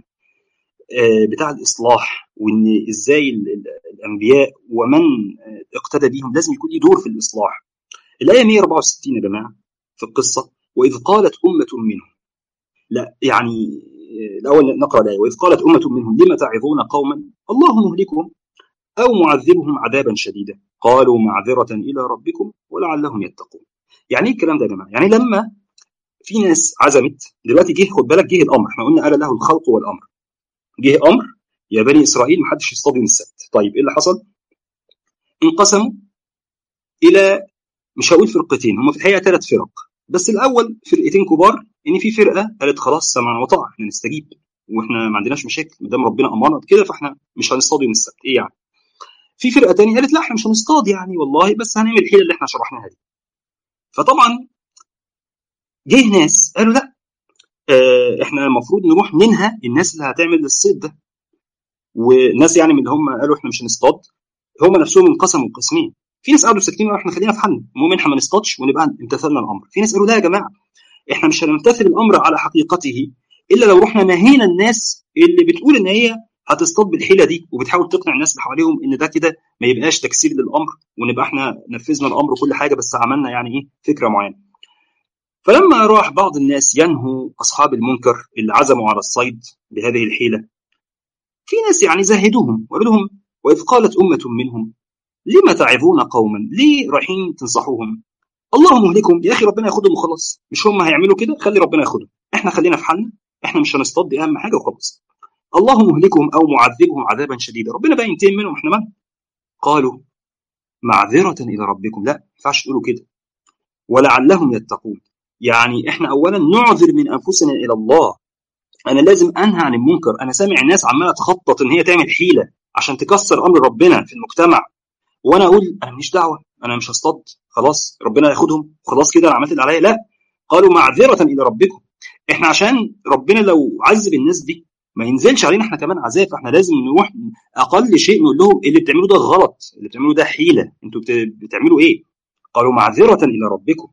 S1: إيه بتاع الاصلاح وان ازاي الانبياء ومن اقتدى بهم لازم يكون ليه دور في الاصلاح الايه 164 يا جماعه في القصه واذ قالت امه منهم لا يعني الاول نقرا الايه واذ قالت امه منهم لم تعظون قوما الله مهلكهم او معذبهم عذابا شديدا قالوا معذره الى ربكم ولعلهم يتقون يعني ايه الكلام ده يا جماعه يعني لما في ناس عزمت دلوقتي جه خد بالك جه الامر احنا قلنا قال له الخلق والامر جه امر يا بني اسرائيل ما حدش يصطاد يوم السبت طيب ايه اللي حصل انقسموا الى مش هقول فرقتين هم في الحقيقه ثلاث فرق بس الاول فرقتين كبار ان في فرقه قالت خلاص سمعنا وطاعه احنا نستجيب واحنا ما عندناش مشاكل ما دام ربنا امرنا بكده فاحنا مش هنصطاد يوم السبت ايه يعني في فرقه تانية قالت لا احنا مش هنصطاد يعني والله بس هنعمل الحيله اللي احنا شرحناها دي فطبعا جه ناس قالوا لا اه احنا المفروض نروح ننهى الناس اللي هتعمل الصيد ده وناس يعني من اللي هم قالوا احنا مش هنصطاد هم نفسهم انقسموا قسمين في ناس قالوا ساكتين احنا خلينا في حالنا المهم احنا ما نصطادش ونبقى امتثلنا الامر في ناس قالوا لا يا جماعه احنا مش هنمتثل الامر على حقيقته الا لو رحنا نهينا الناس اللي بتقول ان هي هتصطاد بالحيله دي وبتحاول تقنع الناس اللي حواليهم ان ده كده ما يبقاش تكسير للامر ونبقى احنا نفذنا الامر وكل حاجه بس عملنا يعني ايه فكره معينه. فلما راح بعض الناس ينهوا اصحاب المنكر اللي عزموا على الصيد بهذه الحيله في ناس يعني زهدوهم وقالوا لهم واذ قالت امه منهم لما تعظون قوما ليه رايحين تنصحوهم الله مهلكهم يا اخي ربنا ياخدهم وخلاص مش هم هيعملوا كده خلي ربنا ياخدهم احنا خلينا في حالنا احنا مش هنصطاد دي اهم حاجه وخلاص الله مهلكهم او معذبهم عذابا شديدا ربنا بقى ينتقم منهم احنا مالنا قالوا معذره الى ربكم لا ما ينفعش تقولوا كده ولعلهم يتقون يعني احنا اولا نعذر من انفسنا الى الله انا لازم انهى عن المنكر انا سامع ناس عماله تخطط ان هي تعمل حيله عشان تكسر امر ربنا في المجتمع وانا اقول انا ماليش دعوه انا مش هصطاد خلاص ربنا ياخدهم خلاص كده انا عملت اللي عليا لا قالوا معذره الى ربكم احنا عشان ربنا لو عذب الناس دي ما ينزلش علينا احنا كمان عذاب فاحنا لازم نروح اقل شيء نقول لهم اللي بتعملوه ده غلط اللي بتعملوه ده حيله انتوا بتعملوا ايه قالوا معذره الى ربكم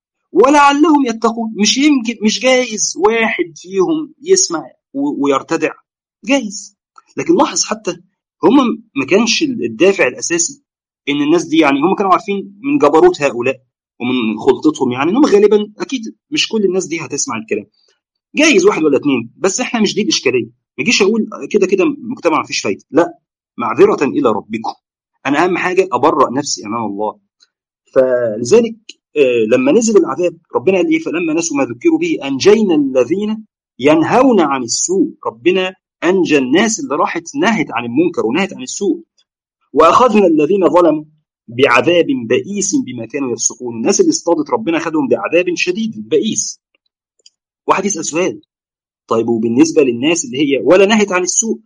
S1: ولعلهم يتقون مش يمكن مش جايز واحد فيهم يسمع ويرتدع جايز لكن لاحظ حتى هم ما كانش الدافع الاساسي ان الناس دي يعني هم كانوا عارفين من جبروت هؤلاء ومن خلطتهم يعني انهم غالبا اكيد مش كل الناس دي هتسمع الكلام جايز واحد ولا اثنين بس احنا مش دي الاشكاليه ما اجيش اقول كده كده المجتمع ما فيش فايده لا معذره الى ربكم انا اهم حاجه ابرأ نفسي امام الله فلذلك لما نزل العذاب ربنا قال ايه فلما نسوا ما ذكروا به انجينا الذين ينهون عن السوء ربنا انجى الناس اللي راحت نهت عن المنكر ونهت عن السوء واخذنا الذين ظلموا بعذاب بئيس بما كانوا يفسقون الناس اللي اصطادت ربنا خدهم بعذاب شديد بئيس واحد يسال سؤال طيب وبالنسبه للناس اللي هي ولا نهت عن السوء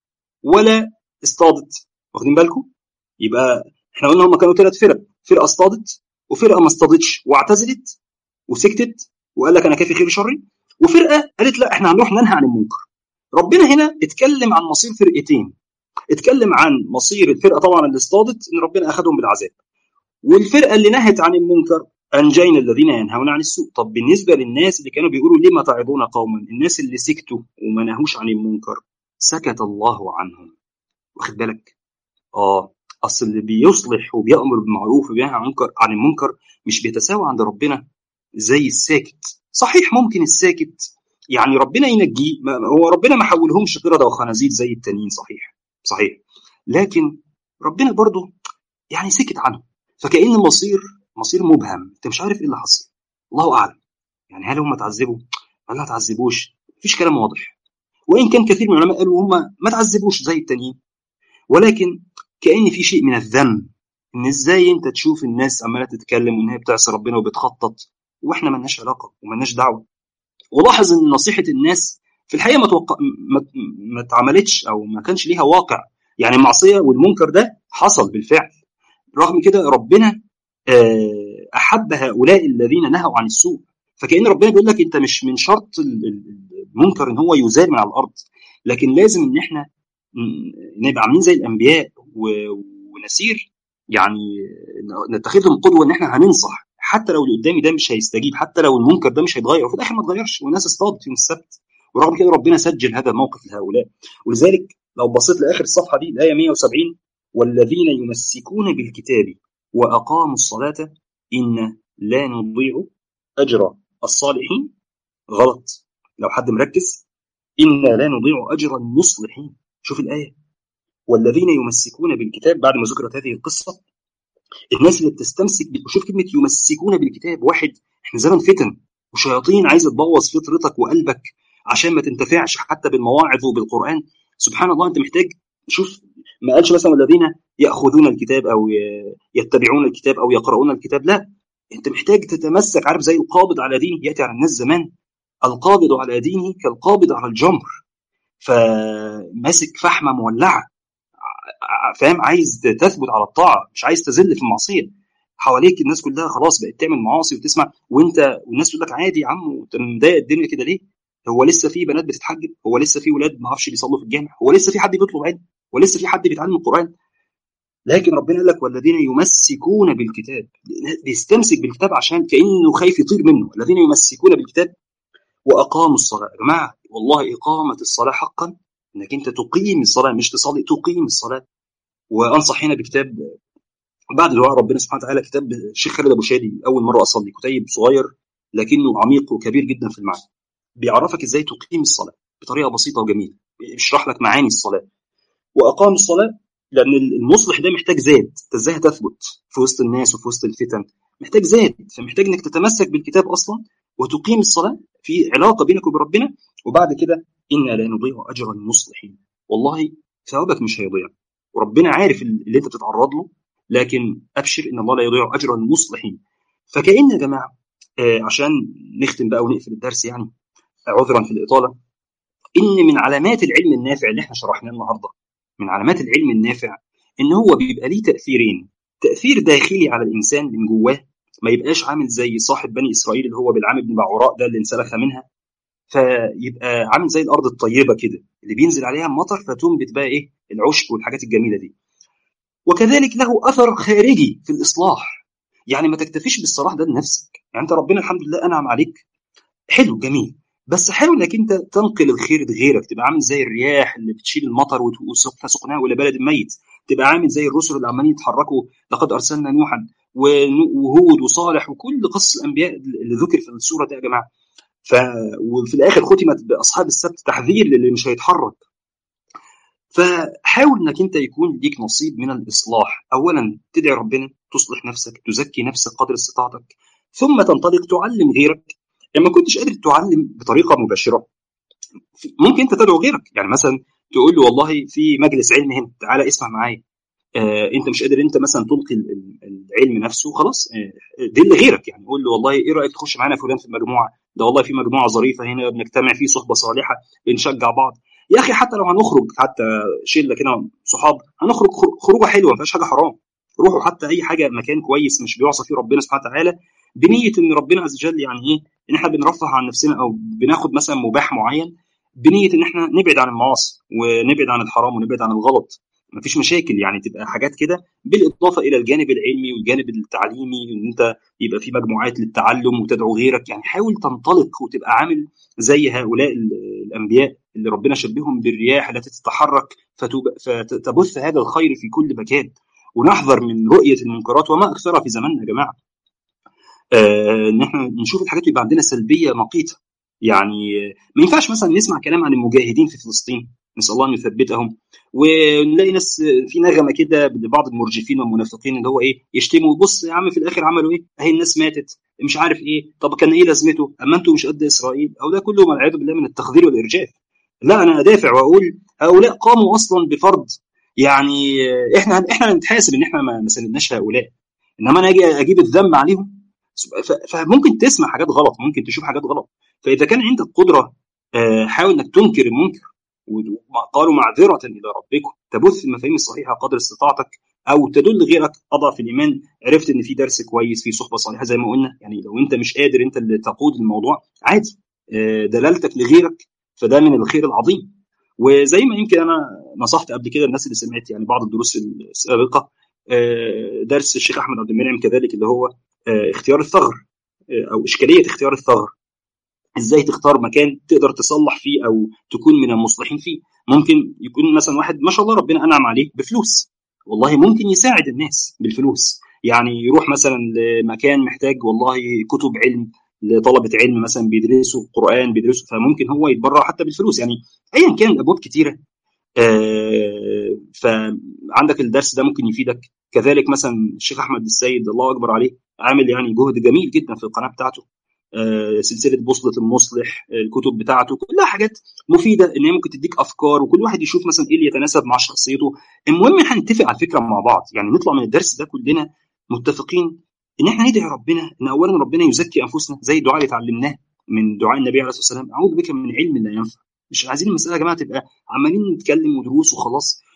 S1: ولا اصطادت واخدين بالكم يبقى احنا قلنا هم كانوا ثلاث فرق فرقه اصطادت وفرقه ما اصطادتش واعتزلت وسكتت وقال لك انا كافي خير شري وفرقه قالت لا احنا هنروح ننهى عن المنكر ربنا هنا اتكلم عن مصير فرقتين اتكلم عن مصير الفرقه طبعا اللي اصطادت ان ربنا اخذهم بالعذاب والفرقه اللي نهت عن المنكر انجينا الذين ينهون عن السوء طب بالنسبه للناس اللي كانوا بيقولوا لما تعظون قوما الناس اللي سكتوا وما نهوش عن المنكر سكت الله عنهم واخد بالك اه اصل اللي بيصلح وبيامر بالمعروف وبينهى عن المنكر عن المنكر مش بيتساوى عند ربنا زي الساكت صحيح ممكن الساكت يعني ربنا ينجيه هو ربنا ما حولهمش قرده وخنازير زي التانيين صحيح صحيح لكن ربنا برضه يعني سكت عنه فكأن المصير مصير مبهم انت مش عارف ايه اللي حصل الله اعلم يعني هل هم تعذبوا ولا ما تعذبوش مفيش كلام واضح وان كان كثير من العلماء قالوا هم ما تعذبوش زي التانيين ولكن كأن في شيء من الذم ان ازاي انت تشوف الناس عماله تتكلم وان هي بتعصي ربنا وبتخطط واحنا مالناش علاقه ومالناش دعوه ولاحظ ان نصيحه الناس في الحقيقه ما توق... ما... ما اتعملتش او ما كانش ليها واقع يعني المعصيه والمنكر ده حصل بالفعل رغم كده ربنا احب هؤلاء الذين نهوا عن السوء فكأن ربنا بيقول لك انت مش من شرط المنكر ان هو يزال من على الارض لكن لازم ان احنا نبقى عاملين زي الانبياء ونسير يعني نتخذهم قدوه ان احنا هننصح حتى لو اللي قدامي ده مش هيستجيب حتى لو المنكر ده مش هيتغير وفي الاخر ما اتغيرش والناس اصطادت يوم السبت ورغم كده ربنا سجل هذا الموقف لهؤلاء ولذلك لو بصيت لاخر الصفحه دي الايه 170 والذين يمسكون بالكتاب واقاموا الصلاه ان لا نضيع اجر الصالحين غلط لو حد مركز انا لا نضيع اجر المصلحين شوف الايه والذين يمسكون بالكتاب بعد ما ذكرت هذه القصه الناس اللي بتستمسك وشوف كلمه يمسكون بالكتاب واحد احنا زمن فتن وشياطين عايزه تبوظ فطرتك وقلبك عشان ما تنتفعش حتى بالمواعظ وبالقران سبحان الله انت محتاج شوف ما قالش مثلا الذين ياخذون الكتاب او يتبعون الكتاب او يقرؤون الكتاب لا انت محتاج تتمسك عارف زي القابض على دينه ياتي على الناس زمان القابض على دينه كالقابض على الجمر فماسك فحمه مولعه فاهم عايز تثبت على الطاعه مش عايز تذل في المعصيه حواليك الناس كلها خلاص بقت تعمل معاصي وتسمع وانت والناس تقول لك عادي يا عم انت مضايق الدنيا كده ليه؟ هو لسه في بنات بتتحجب؟ هو لسه في ولاد ما اعرفش بيصلوا في الجامع؟ هو لسه في حد بيطلب علم؟ هو لسه في حد بيتعلم القران؟ لكن ربنا قال لك والذين يمسكون بالكتاب بيستمسك بالكتاب عشان كانه خايف يطير منه الذين يمسكون بالكتاب واقاموا الصلاه يا جماعه والله اقامه الصلاه حقا انك انت تقيم الصلاه مش تصلي تقيم الصلاه وانصح هنا بكتاب بعد دعاء ربنا سبحانه وتعالى كتاب الشيخ خالد ابو شادي اول مره اصلي كتيب صغير لكنه عميق وكبير جدا في المعنى بيعرفك ازاي تقيم الصلاه بطريقه بسيطه وجميله بيشرح لك معاني الصلاه واقام الصلاه لان المصلح ده محتاج زاد انت ازاي هتثبت في وسط الناس وفي وسط الفتن محتاج زاد فمحتاج انك تتمسك بالكتاب اصلا وتقيم الصلاه في علاقه بينك وبين ربنا وبعد كده انا لا نضيع اجر المصلحين والله ثوابك مش هيضيع وربنا عارف اللي انت بتتعرض له لكن ابشر ان الله لا يضيع اجر المصلحين فكأن يا جماعه آه عشان نختم بقى ونقفل الدرس يعني عذرا في الاطاله ان من علامات العلم النافع اللي احنا شرحناه النهارده من علامات العلم النافع ان هو بيبقى ليه تاثيرين تاثير داخلي على الانسان من جواه ما يبقاش عامل زي صاحب بني اسرائيل اللي هو بالعام بن بعوراء ده اللي انسلخ منها فيبقى عامل زي الارض الطيبه كده اللي بينزل عليها المطر فتنبت بقى ايه العشب والحاجات الجميله دي وكذلك له اثر خارجي في الاصلاح يعني ما تكتفيش بالصلاح ده لنفسك يعني انت ربنا الحمد لله انعم عليك حلو جميل بس حاول انك انت تنقل الخير لغيرك تبقى عامل زي الرياح اللي بتشيل المطر فسقناه الى بلد ميت تبقى عامل زي الرسل اللي عمالين يتحركوا لقد ارسلنا نوحا وهود وصالح وكل قصص الانبياء اللي ذكر في السوره دي يا جماعه ف وفي الاخر ختمت باصحاب السبت تحذير للي مش هيتحرك فحاول انك انت يكون ليك نصيب من الاصلاح اولا تدعي ربنا تصلح نفسك تزكي نفسك قدر استطاعتك ثم تنطلق تعلم غيرك لما كنتش قادر تعلم بطريقه مباشره ممكن انت تدعو غيرك يعني مثلا تقول له والله في مجلس علم هنا تعالى اسمع معايا آه انت مش قادر انت مثلا تلقي العلم نفسه خلاص آه دل غيرك يعني قول له والله ايه رايك تخش معانا فلان في المجموعه ده والله في مجموعه ظريفه هنا بنجتمع فيه صحبه صالحه بنشجع بعض يا اخي حتى لو هنخرج حتى شله كده صحاب هنخرج خروجه حلوه ما فيهاش حاجه حرام روحوا حتى اي حاجه مكان كويس مش بيعصى فيه ربنا سبحانه وتعالى بنيه ان ربنا عز وجل يعني ايه ان احنا بنرفه عن نفسنا او بناخد مثلا مباح معين بنيه ان احنا نبعد عن المعاصي ونبعد عن الحرام ونبعد عن الغلط مفيش مشاكل يعني تبقى حاجات كده بالاضافه الى الجانب العلمي والجانب التعليمي ان انت يبقى في مجموعات للتعلم وتدعو غيرك يعني حاول تنطلق وتبقى عامل زي هؤلاء الانبياء اللي ربنا شبههم بالرياح التي تتحرك فتبث هذا الخير في كل مكان ونحذر من رؤيه المنكرات وما اكثرها في زماننا يا جماعه آه ان احنا نشوف الحاجات اللي يبقى عندنا سلبيه مقيته يعني ما ينفعش مثلا نسمع كلام عن المجاهدين في فلسطين نسال الله ان يثبتهم ونلاقي ناس في نغمه كده لبعض المرجفين والمنافقين اللي هو ايه يشتموا بص يا عم في الاخر عملوا ايه؟ اهي الناس ماتت مش عارف ايه طب كان ايه لازمته؟ اما انتم مش قد اسرائيل او ده كله والعياذ بالله من التخذير والارجاف لا انا ادافع واقول هؤلاء قاموا اصلا بفرض يعني احنا احنا نتحاسب ان احنا ما سندناش هؤلاء انما انا اجي اجيب الذنب عليهم فممكن تسمع حاجات غلط ممكن تشوف حاجات غلط فاذا كان عندك قدره حاول انك تنكر المنكر قالوا معذرة إلى ربكم تبث المفاهيم الصحيحة قدر استطاعتك أو تدل غيرك أضعف الإيمان عرفت إن في درس كويس في صحبة صالحة زي ما قلنا يعني لو أنت مش قادر أنت اللي تقود الموضوع عادي دلالتك لغيرك فده من الخير العظيم وزي ما يمكن أنا نصحت قبل كده الناس اللي سمعت يعني بعض الدروس السابقة درس الشيخ أحمد عبد المنعم كذلك اللي هو اختيار الثغر أو إشكالية اختيار الثغر ازاي تختار مكان تقدر تصلح فيه او تكون من المصلحين فيه ممكن يكون مثلا واحد ما شاء الله ربنا انعم عليه بفلوس والله ممكن يساعد الناس بالفلوس يعني يروح مثلا لمكان محتاج والله كتب علم لطلبه علم مثلا بيدرسوا قران بيدرسوا فممكن هو يتبرع حتى بالفلوس يعني ايا كان الابواب كتيره آه فعندك الدرس ده ممكن يفيدك كذلك مثلا الشيخ احمد السيد الله اكبر عليه عامل يعني جهد جميل جدا في القناه بتاعته سلسله بوصله المصلح الكتب بتاعته كلها حاجات مفيده ان هي ممكن تديك افكار وكل واحد يشوف مثلا ايه اللي يتناسب مع شخصيته المهم احنا نتفق على الفكره مع بعض يعني نطلع من الدرس ده كلنا متفقين ان احنا ندعي ربنا ان اولا ربنا يزكي انفسنا زي الدعاء اللي اتعلمناه من دعاء النبي عليه الصلاه والسلام اعوذ بك من علم لا ينفع مش عايزين المساله يا جماعه تبقى عمالين نتكلم ودروس وخلاص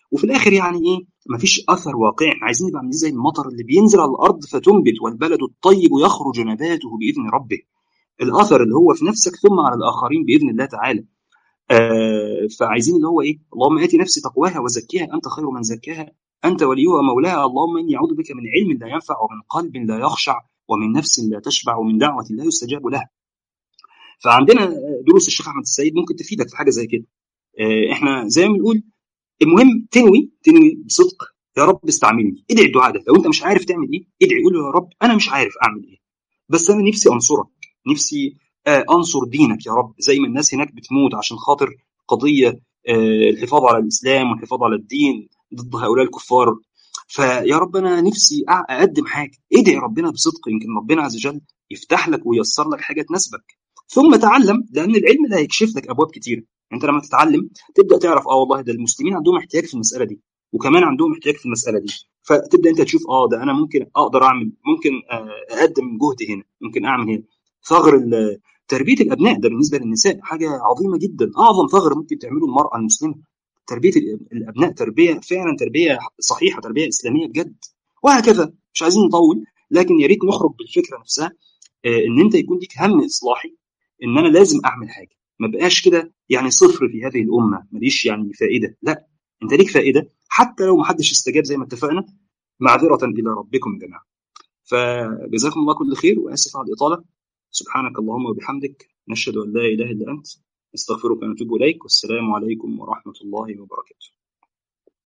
S1: وفي الاخر يعني ايه مفيش اثر واقعي عايزين نبقى عاملين زي المطر اللي بينزل على الارض فتنبت والبلد الطيب يخرج نباته باذن ربه الاثر اللي هو في نفسك ثم على الاخرين باذن الله تعالى آه فعايزين اللي هو ايه اللهم اتي نفسي تقواها وزكيها انت خير من زكاها انت وليها ومولاها اللهم اني اعوذ بك من علم لا ينفع ومن قلب لا يخشع ومن نفس لا تشبع ومن دعوه لا يستجاب لها فعندنا دروس الشيخ احمد السيد ممكن تفيدك في حاجه زي كده آه احنا زي ما بنقول المهم تنوي تنوي بصدق يا رب استعملني ادعي الدعاء ده لو انت مش عارف تعمل ايه ادعي قول له يا رب انا مش عارف اعمل ايه بس انا نفسي انصرك نفسي انصر دينك يا رب زي ما الناس هناك بتموت عشان خاطر قضيه الحفاظ على الاسلام والحفاظ على الدين ضد هؤلاء الكفار فيا رب انا نفسي اقدم حاجه ادعي ربنا بصدق يمكن ربنا عز وجل يفتح لك وييسر لك حاجه تناسبك ثم تعلم لان العلم ده هيكشف لك ابواب كتيره انت لما تتعلم تبدا تعرف اه والله ده المسلمين عندهم احتياج في المساله دي وكمان عندهم احتياج في المساله دي فتبدا انت تشوف اه ده انا ممكن اقدر اعمل ممكن اقدم جهد هنا ممكن اعمل هنا ثغر تربيه الابناء ده بالنسبه للنساء حاجه عظيمه جدا اعظم ثغر ممكن تعمله المراه المسلمه تربيه الابناء تربيه فعلا تربيه صحيحه تربيه اسلاميه بجد وهكذا مش عايزين نطول لكن يا ريت نخرج بالفكره نفسها ان انت يكون ليك هم اصلاحي ان انا لازم اعمل حاجه ما بقاش كده يعني صفر في هذه الامه ماليش يعني فائده لا انت ليك فائده حتى لو ما حدش استجاب زي ما اتفقنا معذره الى ربكم يا جماعه فجزاكم الله كل خير واسف على الاطاله سبحانك اللهم وبحمدك نشهد ان لا اله الا انت نستغفرك ونتوب اليك والسلام عليكم ورحمه الله وبركاته